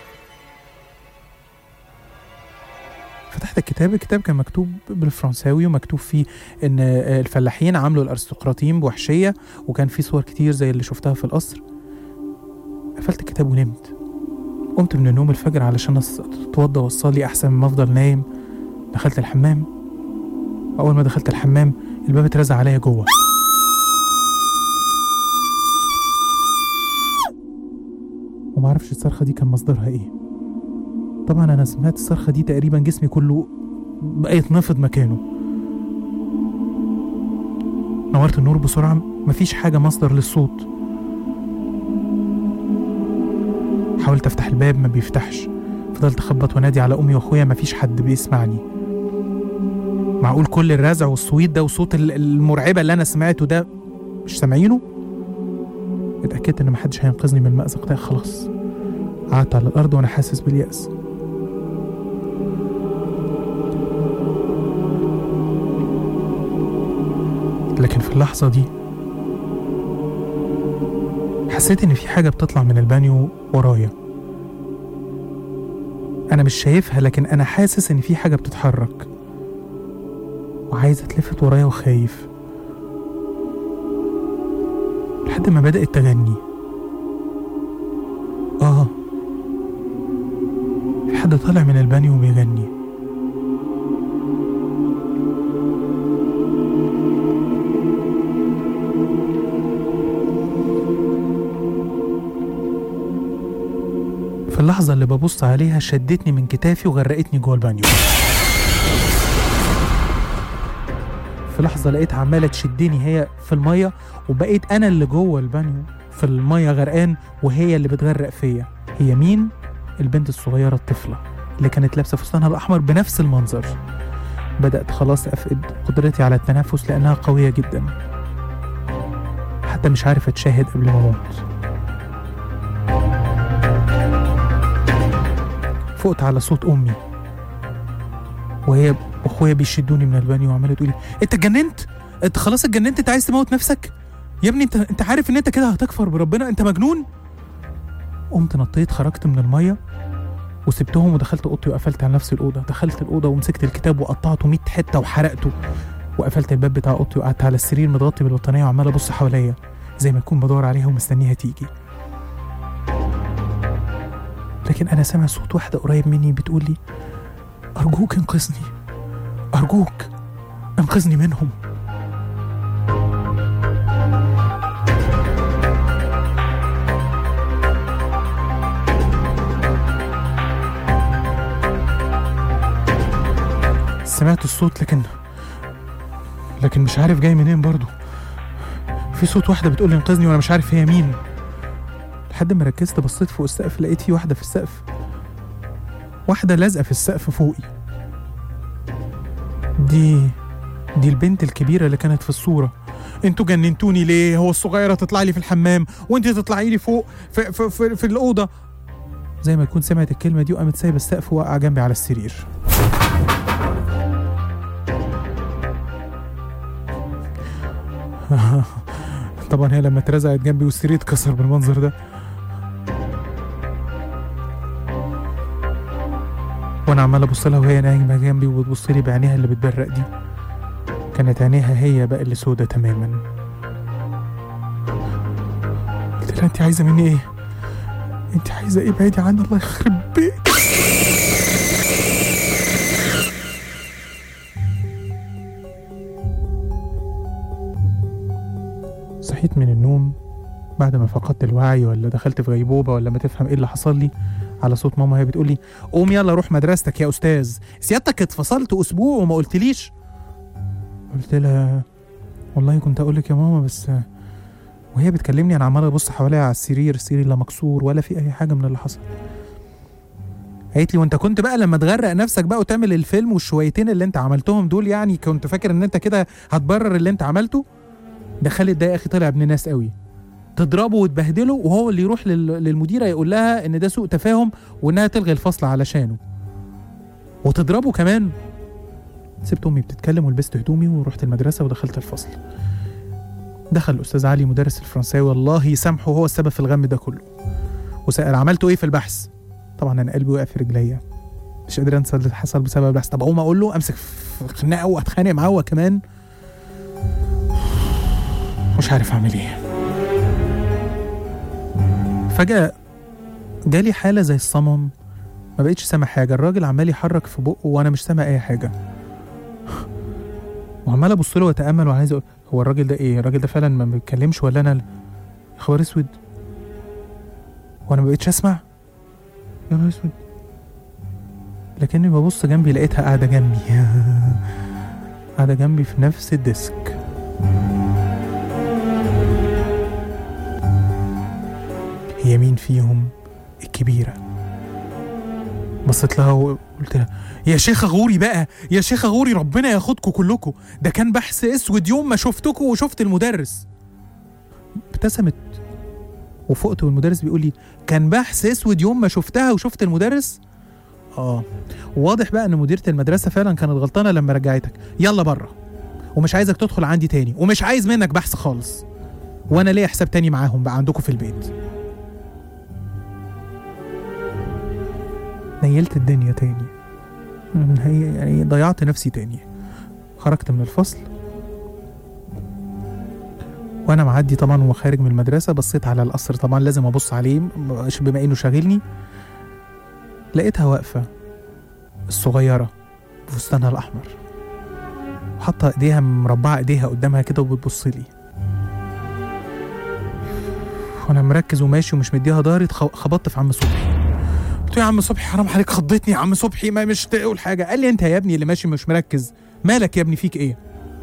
فتحت الكتاب الكتاب كان مكتوب بالفرنساوي ومكتوب فيه ان آه، الفلاحين عملوا الارستقراطيين بوحشيه وكان فيه صور كتير زي اللي شفتها في القصر قفلت الكتاب ونمت قمت من النوم الفجر علشان أص- اتوضى واصلي احسن ما افضل نايم دخلت الحمام اول ما دخلت الحمام الباب اترزع عليا جوه ومعرفش الصرخه دي كان مصدرها ايه طبعا انا سمعت الصرخه دي تقريبا جسمي كله بقى يتنفض مكانه نورت النور بسرعه مفيش حاجه مصدر للصوت حاولت افتح الباب ما بيفتحش فضلت اخبط وانادي على امي واخويا مفيش حد بيسمعني معقول كل الرزع والصويت ده وصوت ال- المرعبه اللي انا سمعته ده مش سامعينه اتاكدت ان محدش هينقذني من المأزق ده خلاص قعدت على الارض وانا حاسس باليأس لكن في اللحظة دي حسيت إن في حاجة بتطلع من البانيو ورايا أنا مش شايفها لكن أنا حاسس إن في حاجة بتتحرك وعايز أتلفت ورايا وخايف لحد ما بدأت تغني آه في حد طالع من البانيو وبيغني في اللحظة اللي ببص عليها شدتني من كتافي وغرقتني جوه البانيو في لحظة لقيت عمالة تشدني هي في المية وبقيت أنا اللي جوه البانيو في المية غرقان وهي اللي بتغرق فيا هي مين؟ البنت الصغيرة الطفلة اللي كانت لابسة فستانها الأحمر بنفس المنظر بدأت خلاص أفقد قدرتي على التنفس لأنها قوية جدا حتى مش عارف أتشاهد قبل ما أموت فقت على صوت امي وهي واخويا بيشدوني من البانيو وعماله تقولي انت اتجننت انت خلاص اتجننت انت عايز تموت نفسك يا ابني انت انت عارف ان انت كده هتكفر بربنا انت مجنون قمت نطيت خرجت من الميه وسبتهم ودخلت اوضتي وقفلت على نفسي الاوضه دخلت الاوضه ومسكت الكتاب وقطعته 100 حته وحرقته وقفلت الباب بتاع اوضتي وقعدت على السرير متغطي بالبطانيه وعمال ابص حواليا زي ما اكون بدور عليها ومستنيها تيجي لكن أنا سامع صوت واحدة قريب مني بتقول لي أرجوك انقذني أرجوك انقذني منهم سمعت الصوت لكن لكن مش عارف جاي منين برضو في صوت واحدة بتقول لي انقذني وأنا مش عارف هي مين لحد ما ركزت بصيت فوق السقف لقيت في واحدة في السقف واحدة لازقة في السقف فوقي دي دي البنت الكبيرة اللي كانت في الصورة انتوا جننتوني ليه هو الصغيرة تطلع لي في الحمام وانت تطلعي لي فوق في, في, في, في الأوضة زي ما يكون سمعت الكلمة دي وقامت سايبة السقف وقع جنبي على السرير طبعا هي لما اترزعت جنبي والسرير اتكسر بالمنظر ده وانا عمال ابص لها وهي نايمه جنبي وبتبص لي بعينيها اللي بتبرق دي كانت عينيها هي بقى اللي سودة تماما قلت لها انت عايزه مني ايه انت عايزه ايه بعيدي عني الله يخرب بيك صحيت من النوم بعد ما فقدت الوعي ولا دخلت في غيبوبه ولا ما تفهم ايه اللي حصل لي على صوت ماما هي بتقول لي قوم يلا روح مدرستك يا استاذ سيادتك اتفصلت اسبوع وما قلتليش قلت لها والله كنت اقول لك يا ماما بس وهي بتكلمني انا عمال ابص حواليها على السرير السرير لا مكسور ولا في اي حاجه من اللي حصل قالت لي وانت كنت بقى لما تغرق نفسك بقى وتعمل الفيلم والشويتين اللي انت عملتهم دول يعني كنت فاكر ان انت كده هتبرر اللي انت عملته ده خالد ده يا اخي طلع ابن ناس قوي تضربه وتبهدله وهو اللي يروح لل- للمديره يقول لها ان ده سوء تفاهم وانها تلغي الفصل علشانه وتضربه كمان سبت امي بتتكلم ولبست هدومي ورحت المدرسه ودخلت الفصل دخل الاستاذ علي مدرس الفرنساوي الله يسامحه هو السبب في الغم ده كله وسأل عملتوا ايه في البحث طبعا انا قلبي وقع في رجليا مش قادر انسى اللي حصل بسبب البحث طب اقوم اقول له امسك في خناقه واتخانق معاه هو كمان مش عارف اعمل ايه فجاه جالي حاله زي الصمم ما بقتش سامع حاجه الراجل عمال يحرك في بقه وانا مش سامع اي حاجه وعمال ابص له واتامل وعايز اقول هو الراجل ده ايه الراجل ده فعلا ما بيتكلمش ولا انا ال- يا خبر اسود وانا ما بقتش اسمع يا نهار اسود لكني ببص جنبي لقيتها قاعده جنبي قاعده جنبي في نفس الديسك هي مين فيهم الكبيره بصيت لها وقلت لها يا شيخة غوري بقى يا شيخة غوري ربنا ياخدكم كلكم ده كان بحث اسود يوم ما شفتكم وشفت المدرس ابتسمت وفقت والمدرس بيقول لي كان بحث اسود يوم ما شفتها وشفت المدرس اه واضح بقى ان مديرة المدرسة فعلا كانت غلطانة لما رجعتك يلا بره ومش عايزك تدخل عندي تاني ومش عايز منك بحث خالص وانا ليا حساب تاني معاهم بقى عندكم في البيت نيلت الدنيا تاني هي يعني ضيعت نفسي تاني خرجت من الفصل وانا معدي طبعا وخارج من المدرسه بصيت على القصر طبعا لازم ابص عليه مش بما انه شاغلني لقيتها واقفه الصغيره بفستانها الاحمر وحاطه ايديها مربعه ايديها قدامها كده وبتبص لي وانا مركز وماشي ومش مديها ضهري اتخ- خبطت في عم صبحي قلت له يا عم صبحي حرام عليك خضتني يا عم صبحي ما مش تقول حاجه قال لي انت يا ابني اللي ماشي مش مركز مالك يا ابني فيك ايه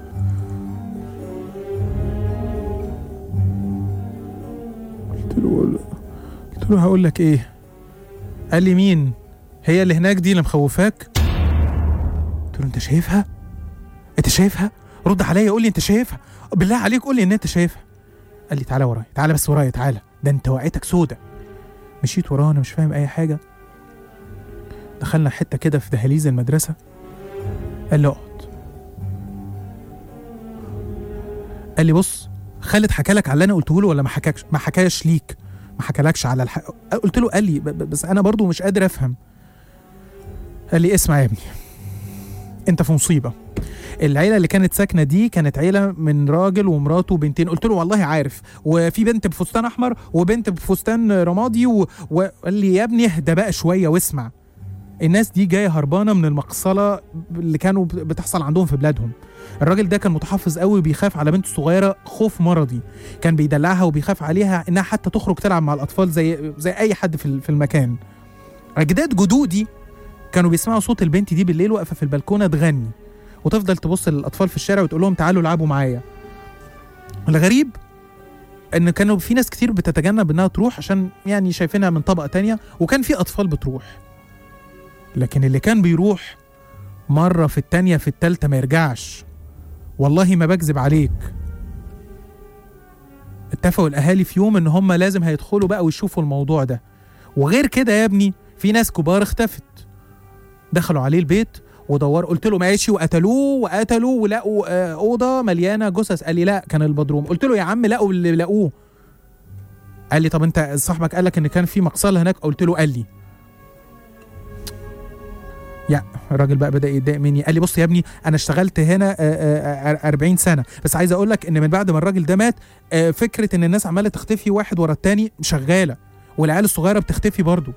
قلت له قلت له هقول لك ايه قال لي مين هي اللي هناك دي اللي مخوفاك قلت له انت شايفها انت شايفها رد عليا قول لي انت شايفها بالله عليك قول لي ان انت شايفها قال لي تعالى ورايا تعالى بس ورايا تعالى ده انت وقعتك سودة مشيت وراه انا مش فاهم اي حاجه دخلنا حته كده في دهاليز المدرسه قال لي اقعد قال لي بص خالد حكى لك على اللي انا قلته له ولا ما حكاكش ما حكاش ليك ما حكالكش على الح... قلت له قال لي ب- ب- بس انا برضو مش قادر افهم قال لي اسمع يا ابني انت في مصيبه العيله اللي كانت ساكنه دي كانت عيله من راجل ومراته وبنتين قلت له والله عارف وفي بنت بفستان احمر وبنت بفستان رمادي و... وقال لي يا ابني اهدى بقى شويه واسمع الناس دي جايه هربانه من المقصله اللي كانوا بت- بتحصل عندهم في بلادهم الراجل ده كان متحفظ قوي وبيخاف على بنته الصغيره خوف مرضي كان بيدلعها وبيخاف عليها انها حتى تخرج تلعب مع الاطفال زي زي اي حد في ال- في المكان اجداد جدودي كانوا بيسمعوا صوت البنت دي بالليل واقفه في البلكونه تغني وتفضل تبص للاطفال في الشارع وتقول لهم تعالوا العبوا معايا الغريب ان كانوا في ناس كتير بتتجنب انها تروح عشان يعني شايفينها من طبقه تانية وكان في اطفال بتروح لكن اللي كان بيروح مره في التانية في التالتة ما يرجعش والله ما بكذب عليك اتفقوا الاهالي في يوم ان هم لازم هيدخلوا بقى ويشوفوا الموضوع ده وغير كده يا ابني في ناس كبار اختفت دخلوا عليه البيت ودور قلت له ماشي وقتلوه وقتلوا ولقوا آه، اوضه مليانه جثث قال لي لا كان البدروم قلت له يا عم لقوا اللي لقوه قال لي طب انت صاحبك قال لك ان كان في مقصله هناك قلت له قال لي يا الراجل بقى بدا يتضايق مني قال لي بص يا ابني انا اشتغلت هنا آه، آه، آه، 40 سنه بس عايز اقول لك ان من بعد ما الراجل ده مات آه، فكره ان الناس عماله تختفي واحد ورا التاني شغاله والعيال الصغيره بتختفي برضو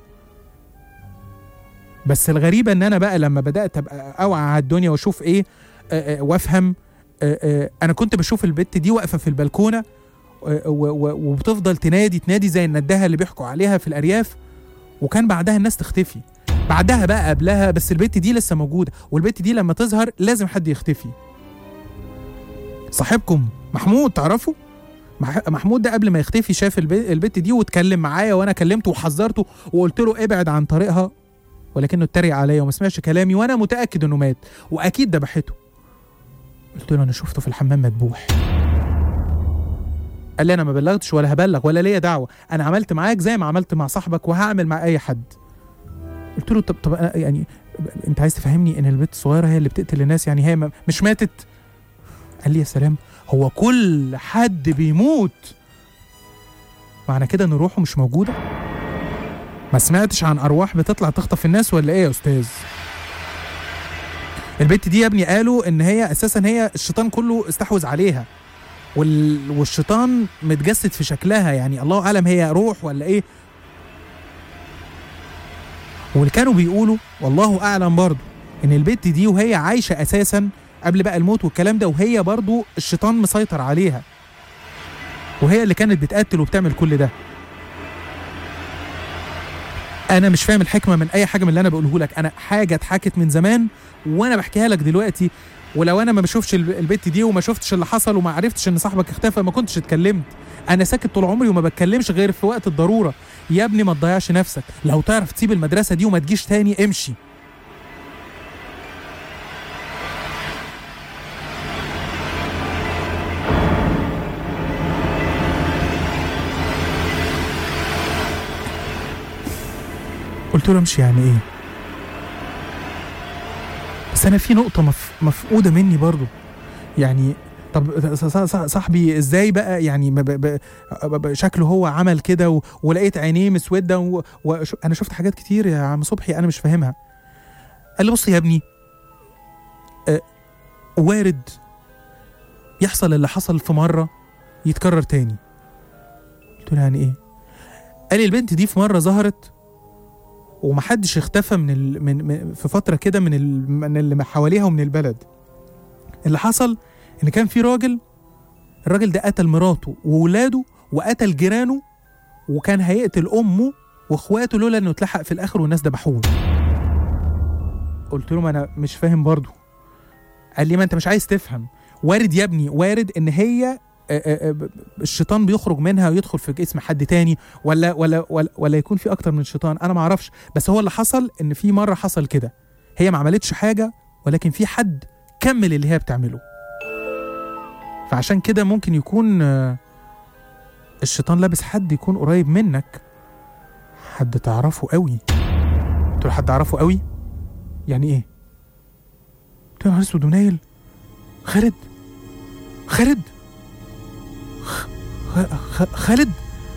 بس الغريبه ان انا بقى لما بدات ابقى اوعى على الدنيا واشوف ايه آه، آه، وافهم آه، آه، انا كنت بشوف البت دي واقفه في البلكونه آه، و- و- وبتفضل تنادي تنادي زي النداهه اللي بيحكوا عليها في الارياف وكان بعدها الناس تختفي بعدها بقى قبلها بس البت دي لسه موجوده والبت دي لما تظهر لازم حد يختفي صاحبكم محمود تعرفه مح- محمود ده قبل ما يختفي شاف الب- البت دي واتكلم معايا وانا كلمته وحذرته وقلت له ابعد عن طريقها ولكنه اتريق عليا وما سمعش كلامي وانا متاكد انه مات واكيد ذبحته قلت له انا شفته في الحمام مذبوح قال لي انا ما بلغتش ولا هبلغ ولا ليا دعوه انا عملت معاك زي ما عملت مع صاحبك وهعمل مع اي حد قلت له طب طب أنا يعني ب- انت عايز تفهمني ان البنت الصغيره هي اللي بتقتل الناس يعني هي م- مش ماتت قال لي يا سلام هو كل حد بيموت معنى كده ان روحه مش موجوده ما سمعتش عن ارواح بتطلع تخطف الناس ولا ايه يا استاذ البنت دي يا ابني قالوا ان هي اساسا هي الشيطان كله استحوذ عليها وال... والشيطان متجسد في شكلها يعني الله اعلم هي روح ولا ايه واللي كانوا بيقولوا والله اعلم برضو ان البت دي وهي عايشه اساسا قبل بقى الموت والكلام ده وهي برضو الشيطان مسيطر عليها وهي اللي كانت بتقتل وبتعمل كل ده انا مش فاهم الحكمه من اي حاجه من اللي انا بقوله لك انا حاجه اتحكت من زمان وانا بحكيها لك دلوقتي ولو انا ما بشوفش الب- البت دي وما شفتش اللي حصل وما عرفتش ان صاحبك اختفى ما كنتش اتكلمت انا ساكت طول عمري وما بتكلمش غير في وقت الضروره يا ابني ما تضيعش نفسك لو تعرف تسيب المدرسه دي وما تجيش تاني امشي قلت له امشي يعني ايه بس انا في نقطه مف... مفقوده مني برضو يعني طب ص- ص- ص- صاحبي ازاي بقى يعني ب... ب... ب... ب... شكله هو عمل كده و... ولقيت عينيه مسوده و... و... انا شفت حاجات كتير يا عم صبحي انا مش فاهمها قال لي بص يا ابني آه وارد يحصل اللي حصل في مره يتكرر تاني قلت له يعني ايه قال لي البنت دي في مره ظهرت ومحدش اختفى من ال... من... من في فتره كده من ال... من اللي حواليها ومن البلد اللي حصل ان كان في راجل الراجل ده قتل مراته وولاده وقتل جيرانه وكان هيقتل امه واخواته لولا انه اتلحق في الاخر والناس ذبحوه قلت له ما انا مش فاهم برضه قال لي ما انت مش عايز تفهم وارد يا ابني وارد ان هي آه، آه، آه، الشيطان بيخرج منها ويدخل في جسم حد تاني ولا ولا ولا, ولا يكون في اكتر من شيطان انا ما اعرفش بس هو اللي حصل ان في مره حصل كده هي ما عملتش حاجه ولكن في حد كمل اللي هي بتعمله فعشان كده ممكن يكون آه، الشيطان لابس حد يكون قريب منك حد تعرفه قوي قلت له حد تعرفه قوي يعني ايه قلت له يا نهار اسود ونايل خالد خالد خ- خ- خالد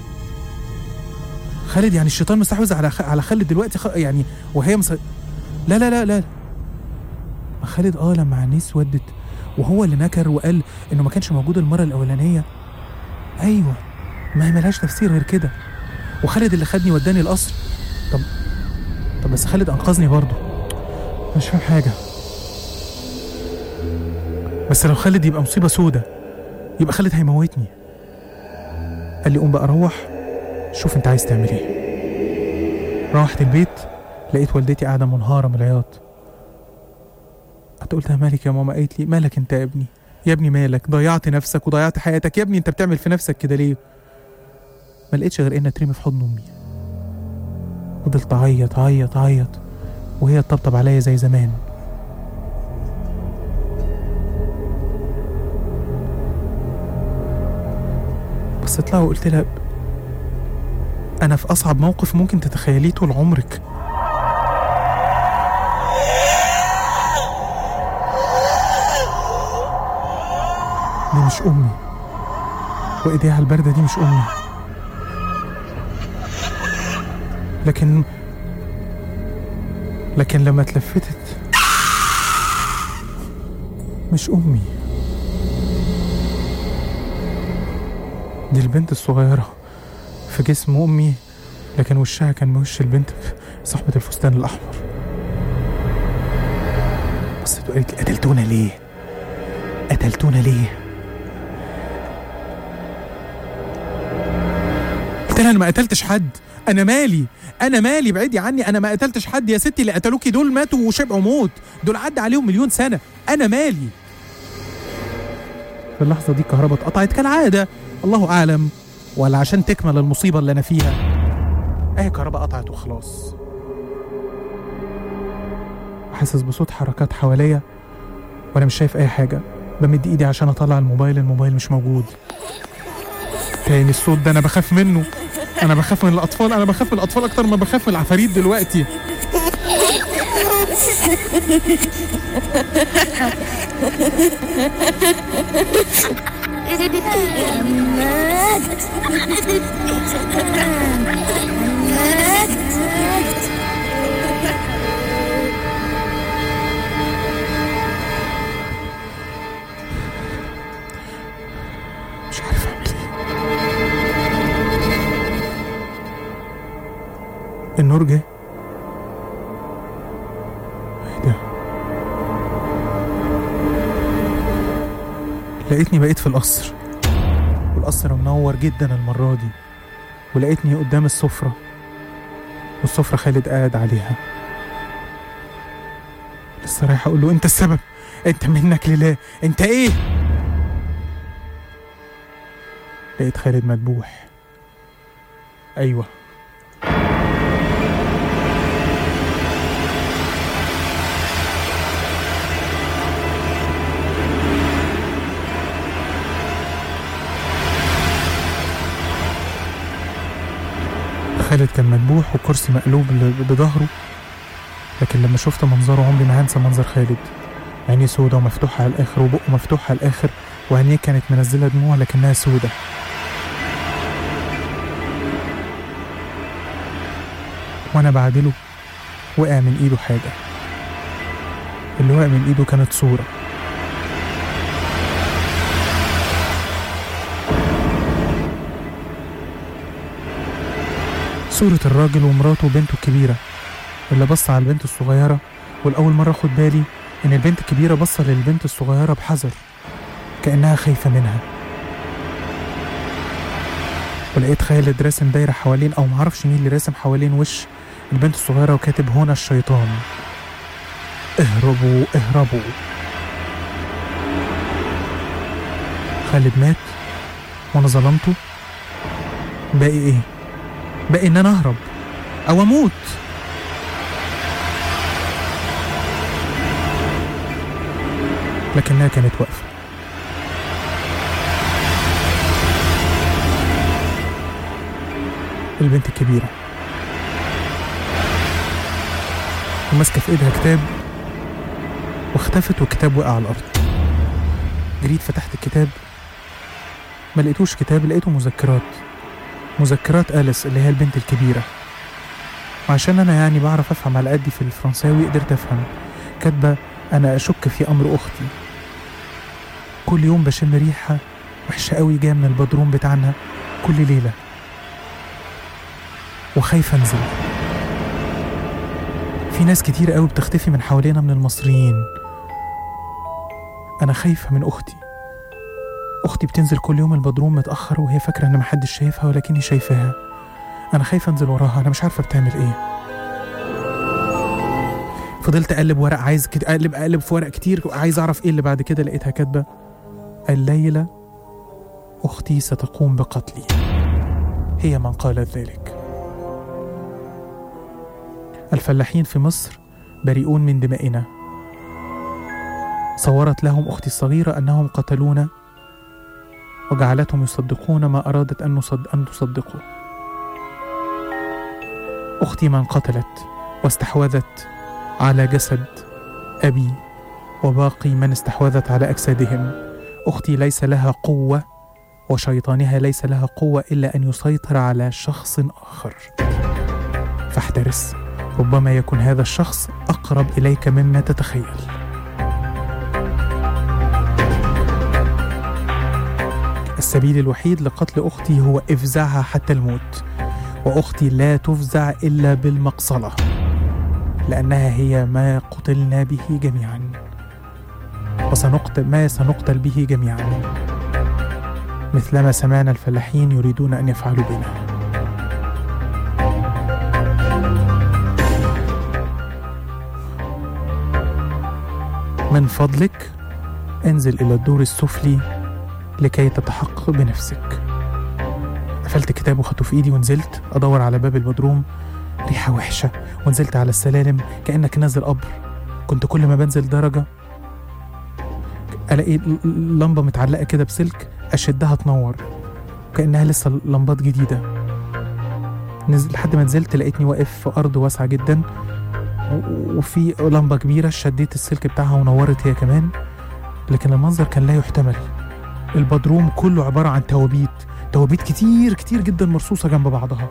خالد يعني الشيطان مستحوذ على خ... على خالد دلوقتي خ... يعني وهي مس... لا لا لا لا ما خالد اه لما عينيه اسودت وهو اللي نكر وقال انه ما كانش موجود المره الاولانيه ايوه ما هي ملهاش تفسير غير كده وخالد اللي خدني وداني القصر طب طب بس خالد انقذني برضه مش فاهم حاجه بس لو خالد يبقى مصيبه سودة يبقى خالد هيموتني قال لي قوم بقى روح شوف انت عايز تعمل ايه روحت البيت لقيت والدتي قاعده منهاره من العياط قعدت قلت لها مالك يا ماما قالت لي مالك انت يا ابني يا ابني مالك ضيعت نفسك وضيعت حياتك يا ابني انت بتعمل في نفسك كده ليه ما لقيتش غير اني اترمي في حضن امي فضلت اعيط اعيط اعيط وهي تطبطب عليا زي زمان بصيت لها وقلت لها انا في اصعب موقف ممكن تتخيليه طول عمرك دي مش امي وايديها البارده دي مش امي لكن لكن لما اتلفتت مش امي دي البنت الصغيره في جسم امي لكن وشها كان وش البنت صاحبه الفستان الاحمر بصيت وقالت لي قتلتونا ليه قتلتونا ليه قلت لها انا ما قتلتش حد انا مالي انا مالي بعيدي عني انا ما قتلتش حد يا ستي اللي قتلوكي دول ماتوا وشبعوا موت دول عدى عليهم مليون سنه انا مالي في اللحظه دي الكهرباء اتقطعت كالعاده الله اعلم ولا عشان تكمل المصيبه اللي انا فيها اهي الكهرباء قطعت وخلاص حاسس بصوت حركات حواليا وانا مش شايف اي حاجه بمد ايدي عشان اطلع الموبايل الموبايل مش موجود تاني الصوت ده انا بخاف منه انا بخاف من الاطفال انا بخاف من الاطفال اكتر ما بخاف من العفاريت دلوقتي عماد عماد مش عارف اعمل ايه النور جه ايه ده لقيتني بقيت في القصر والقصر منور جدا المرة دي ولقيتني قدام السفرة والسفرة خالد قاعد عليها لسه رايح اقول له انت السبب انت منك لله انت ايه لقيت خالد مدبوح ايوه خالد كان مدبوح وكرسي مقلوب ل- بظهره لكن لما شفت منظره عمري ما هنسى منظر خالد عينيه سودة ومفتوحة على الآخر وبقه مفتوح على الآخر وعينيه كانت منزلة دموع لكنها سودة وأنا بعدله وقع من إيده حاجة اللي وقع من إيده كانت صورة صورة الراجل ومراته وبنته الكبيرة اللي بص على البنت الصغيرة والأول مرة أخد بالي إن البنت الكبيرة بصة للبنت الصغيرة بحذر كأنها خايفة منها ولقيت خالد راسم دايرة حوالين أو معرفش مين اللي راسم حوالين وش البنت الصغيرة وكاتب هنا الشيطان اهربوا اهربوا خالد مات وانا ظلمته باقي ايه باقي ان انا اهرب او اموت لكنها كانت واقفه البنت الكبيره وماسكه في ايدها كتاب واختفت والكتاب وقع على الارض جريت فتحت الكتاب ما لقيتوش كتاب لقيته مذكرات مذكرات أليس اللي هي البنت الكبيرة وعشان أنا يعني بعرف أفهم على قدي في الفرنساوي قدرت أفهم كاتبة أنا أشك في أمر أختي كل يوم بشم ريحة وحشة قوي جاية من البدروم بتاعنا كل ليلة وخايفة أنزل في ناس كتير قوي بتختفي من حوالينا من المصريين أنا خايفة من أختي أختي بتنزل كل يوم البدروم متأخر وهي فاكرة إن محدش شايفها ولكني شايفاها أنا خايفة أنزل وراها أنا مش عارفة بتعمل إيه فضلت أقلب ورق عايز كت... أقلب أقلب في ورق كتير عايز أعرف إيه اللي بعد كده لقيتها كاتبة الليلة أختي ستقوم بقتلي هي من قالت ذلك الفلاحين في مصر بريئون من دمائنا صورت لهم أختي الصغيرة أنهم قتلونا وجعلتهم يصدقون ما أرادت أن, نصد أن تصدقوا أختي من قتلت واستحوذت على جسد أبي وباقي من استحوذت على أجسادهم أختي ليس لها قوة وشيطانها ليس لها قوة إلا أن يسيطر على شخص آخر فاحترس ربما يكون هذا الشخص أقرب إليك مما تتخيل السبيل الوحيد لقتل أختي هو إفزاعها حتى الموت وأختي لا تفزع إلا بالمقصلة لأنها هي ما قتلنا به جميعا وسنقتل ما سنقتل به جميعا مثلما سمعنا الفلاحين يريدون أن يفعلوا بنا من فضلك انزل إلى الدور السفلي لكي تتحقق بنفسك قفلت كتاب وخدته في ايدي ونزلت ادور على باب البدروم ريحه وحشه ونزلت على السلالم كانك نازل قبر كنت كل ما بنزل درجه الاقي ل- ل- لمبه متعلقه كده بسلك اشدها تنور كانها لسه لمبات جديده نزل لحد ما نزلت لقيتني واقف في ارض واسعه جدا و- وفي لمبة كبيرة شديت السلك بتاعها ونورت هي كمان لكن المنظر كان لا يحتمل البدروم كله عبارة عن توابيت توابيت كتير كتير جدا مرصوصة جنب بعضها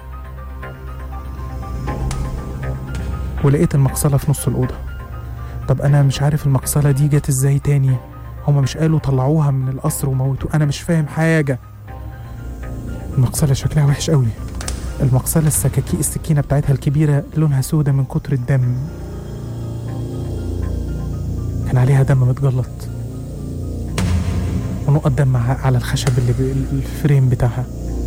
ولقيت المقصلة في نص الأوضة طب أنا مش عارف المقصلة دي جت إزاي تاني هما مش قالوا طلعوها من القصر وموتوا أنا مش فاهم حاجة المقصلة شكلها وحش قوي المقصلة السكاكي السكينة بتاعتها الكبيرة لونها سودة من كتر الدم كان عليها دم متجلط ونقط دم ع- على الخشب اللي ب- الفريم بتاعها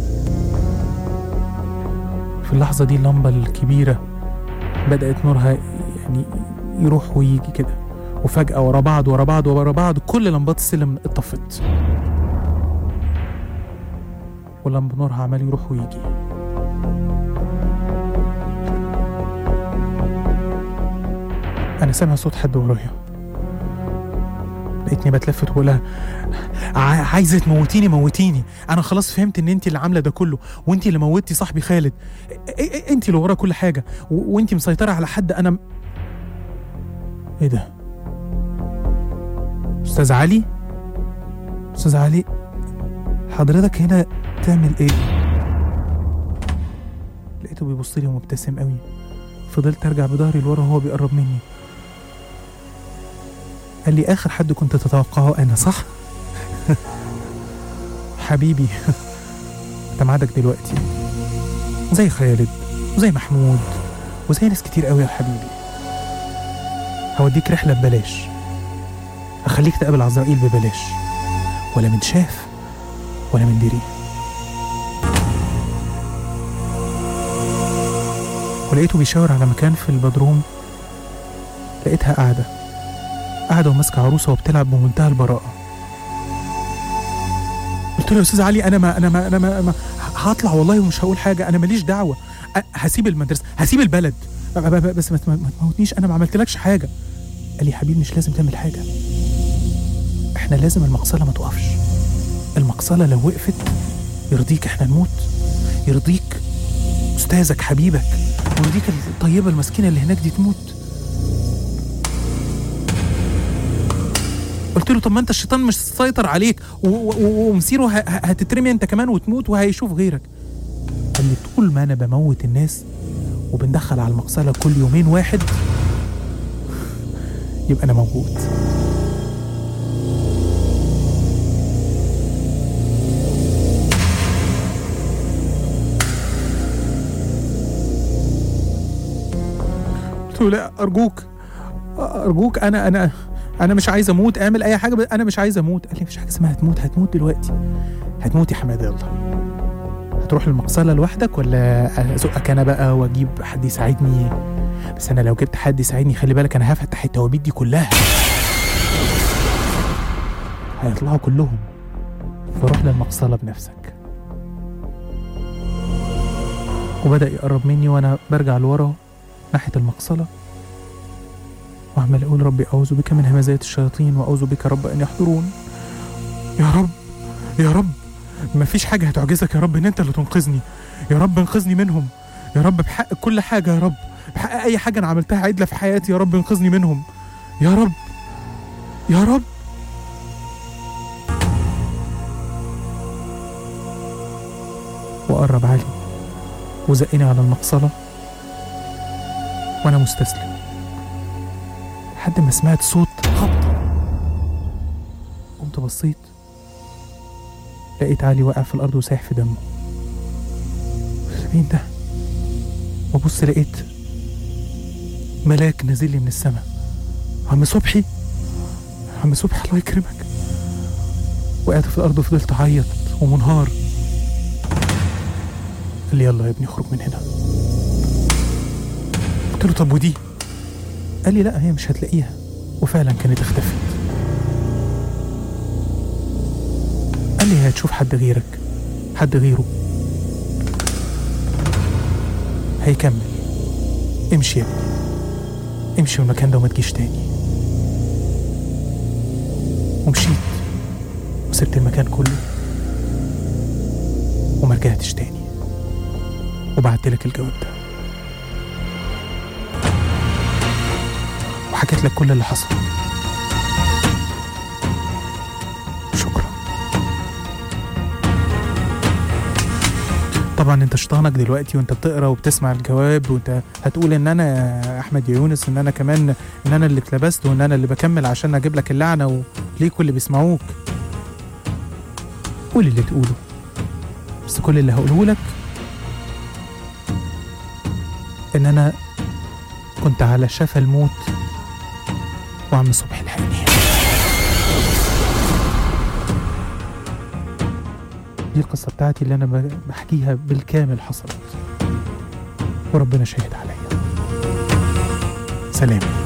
في اللحظة دي اللمبة الكبيرة بدأت نورها يعني يروح ويجي كده وفجأة ورا بعض ورا بعض ورا بعض كل لمبات السلم اتطفت ولمب نورها عمال يروح ويجي أنا سامع صوت حد ورايا لقيتني بتلفت وبقول لها "ع- عايزة تموتيني موتيني أنا خلاص فهمت إن أنت اللي عاملة ده كله وأنت اللي موتي صاحبي خالد أنت اللي ورا كل حاجة و- وأنت مسيطرة على حد أنا م- إيه ده؟ أستاذ علي؟ أستاذ علي حضرتك هنا تعمل إيه؟ لقيته بيبص لي ومبتسم قوي فضلت ارجع بظهري لورا وهو بيقرب مني قال لي اخر حد كنت تتوقعه انا صح حبيبي انت ميعادك دلوقتي زي خالد وزي محمود وزي ناس كتير قوي يا حبيبي هوديك رحله ببلاش اخليك تقابل عزرائيل ببلاش ولا من شاف ولا من دري ولقيته بيشاور على مكان في البدروم لقيتها قاعدة قاعدة وماسكة عروسة وبتلعب بمنتهى البراءة قلت له يا أستاذ علي أنا ما أنا ما أنا ما, ما هطلع والله ومش هقول حاجة أنا ماليش دعوة أ- هسيب المدرسة هسيب البلد ب- ب- ب- بس ما تم- ما تموتنيش أنا ما عملتلكش حاجة قال لي يا حبيبي مش لازم تعمل حاجة إحنا لازم المقصلة ما توقفش المقصلة لو وقفت يرضيك إحنا نموت يرضيك أستاذك حبيبك ويرضيك الطيبة المسكينة اللي هناك دي تموت قلت له طب ما انت الشيطان مش سيطر عليك و- و- و- ومصيره ه- ه- هتترمي انت كمان وتموت وهيشوف غيرك قال لي طول ما انا بموت الناس وبندخل على المقصلة كل يومين واحد يبقى انا موجود قلت له لا ارجوك ارجوك انا انا انا مش عايز اموت اعمل اي حاجه بس انا مش عايز اموت قال لي مفيش حاجه اسمها هتموت هتموت دلوقتي هتموت يا حماده يلا هتروح المقصله لوحدك ولا ازقك انا بقى واجيب حد يساعدني بس انا لو جبت حد يساعدني خلي بالك انا هفتح التوابيت دي كلها هيطلعوا كلهم فروح للمقصله بنفسك وبدأ يقرب مني وأنا برجع لورا ناحية المقصلة وعمال أقول ربي أعوذ بك من همزات الشياطين وأعوذ بك رب أن يحضرون يا رب يا رب مفيش حاجة هتعجزك يا رب إن أنت اللي تنقذني يا رب انقذني منهم يا رب بحق كل حاجة يا رب بحق أي حاجة أنا عملتها عدلة في حياتي يا رب انقذني منهم يا رب يا رب وقرب علي وزقني على المقصلة وأنا مستسلم لحد ما سمعت صوت خبطة قمت بصيت لقيت علي واقع في الأرض وسايح في دمه قلت مين ده؟ وأبص لقيت ملاك نازل لي من السماء عم صبحي عم صبحي الله يكرمك وقعت في الأرض وفضلت أعيط ومنهار قال لي يلا يا ابني اخرج من هنا قلت له طب ودي قال لي لا هي مش هتلاقيها وفعلا كانت اختفت قال لي هتشوف حد غيرك حد غيره هيكمل امشي يا ابني امشي من المكان ده وما تجيش تاني ومشيت وسبت المكان كله وما رجعتش تاني وبعت لك الجواب ده وحكيت لك كل اللي حصل شكرا طبعا انت شيطانك دلوقتي وانت بتقرا وبتسمع الجواب وانت هتقول ان انا يا احمد يا يونس ان انا كمان ان انا اللي اتلبست وان انا اللي بكمل عشان اجيب لك اللعنه وليكوا اللي بيسمعوك قول اللي تقوله بس كل اللي هقوله لك ان انا كنت على شفا الموت وعم صبحي لحقني دي القصة بتاعتي اللي أنا ب- بحكيها بالكامل حصلت وربنا شهد عليا سلام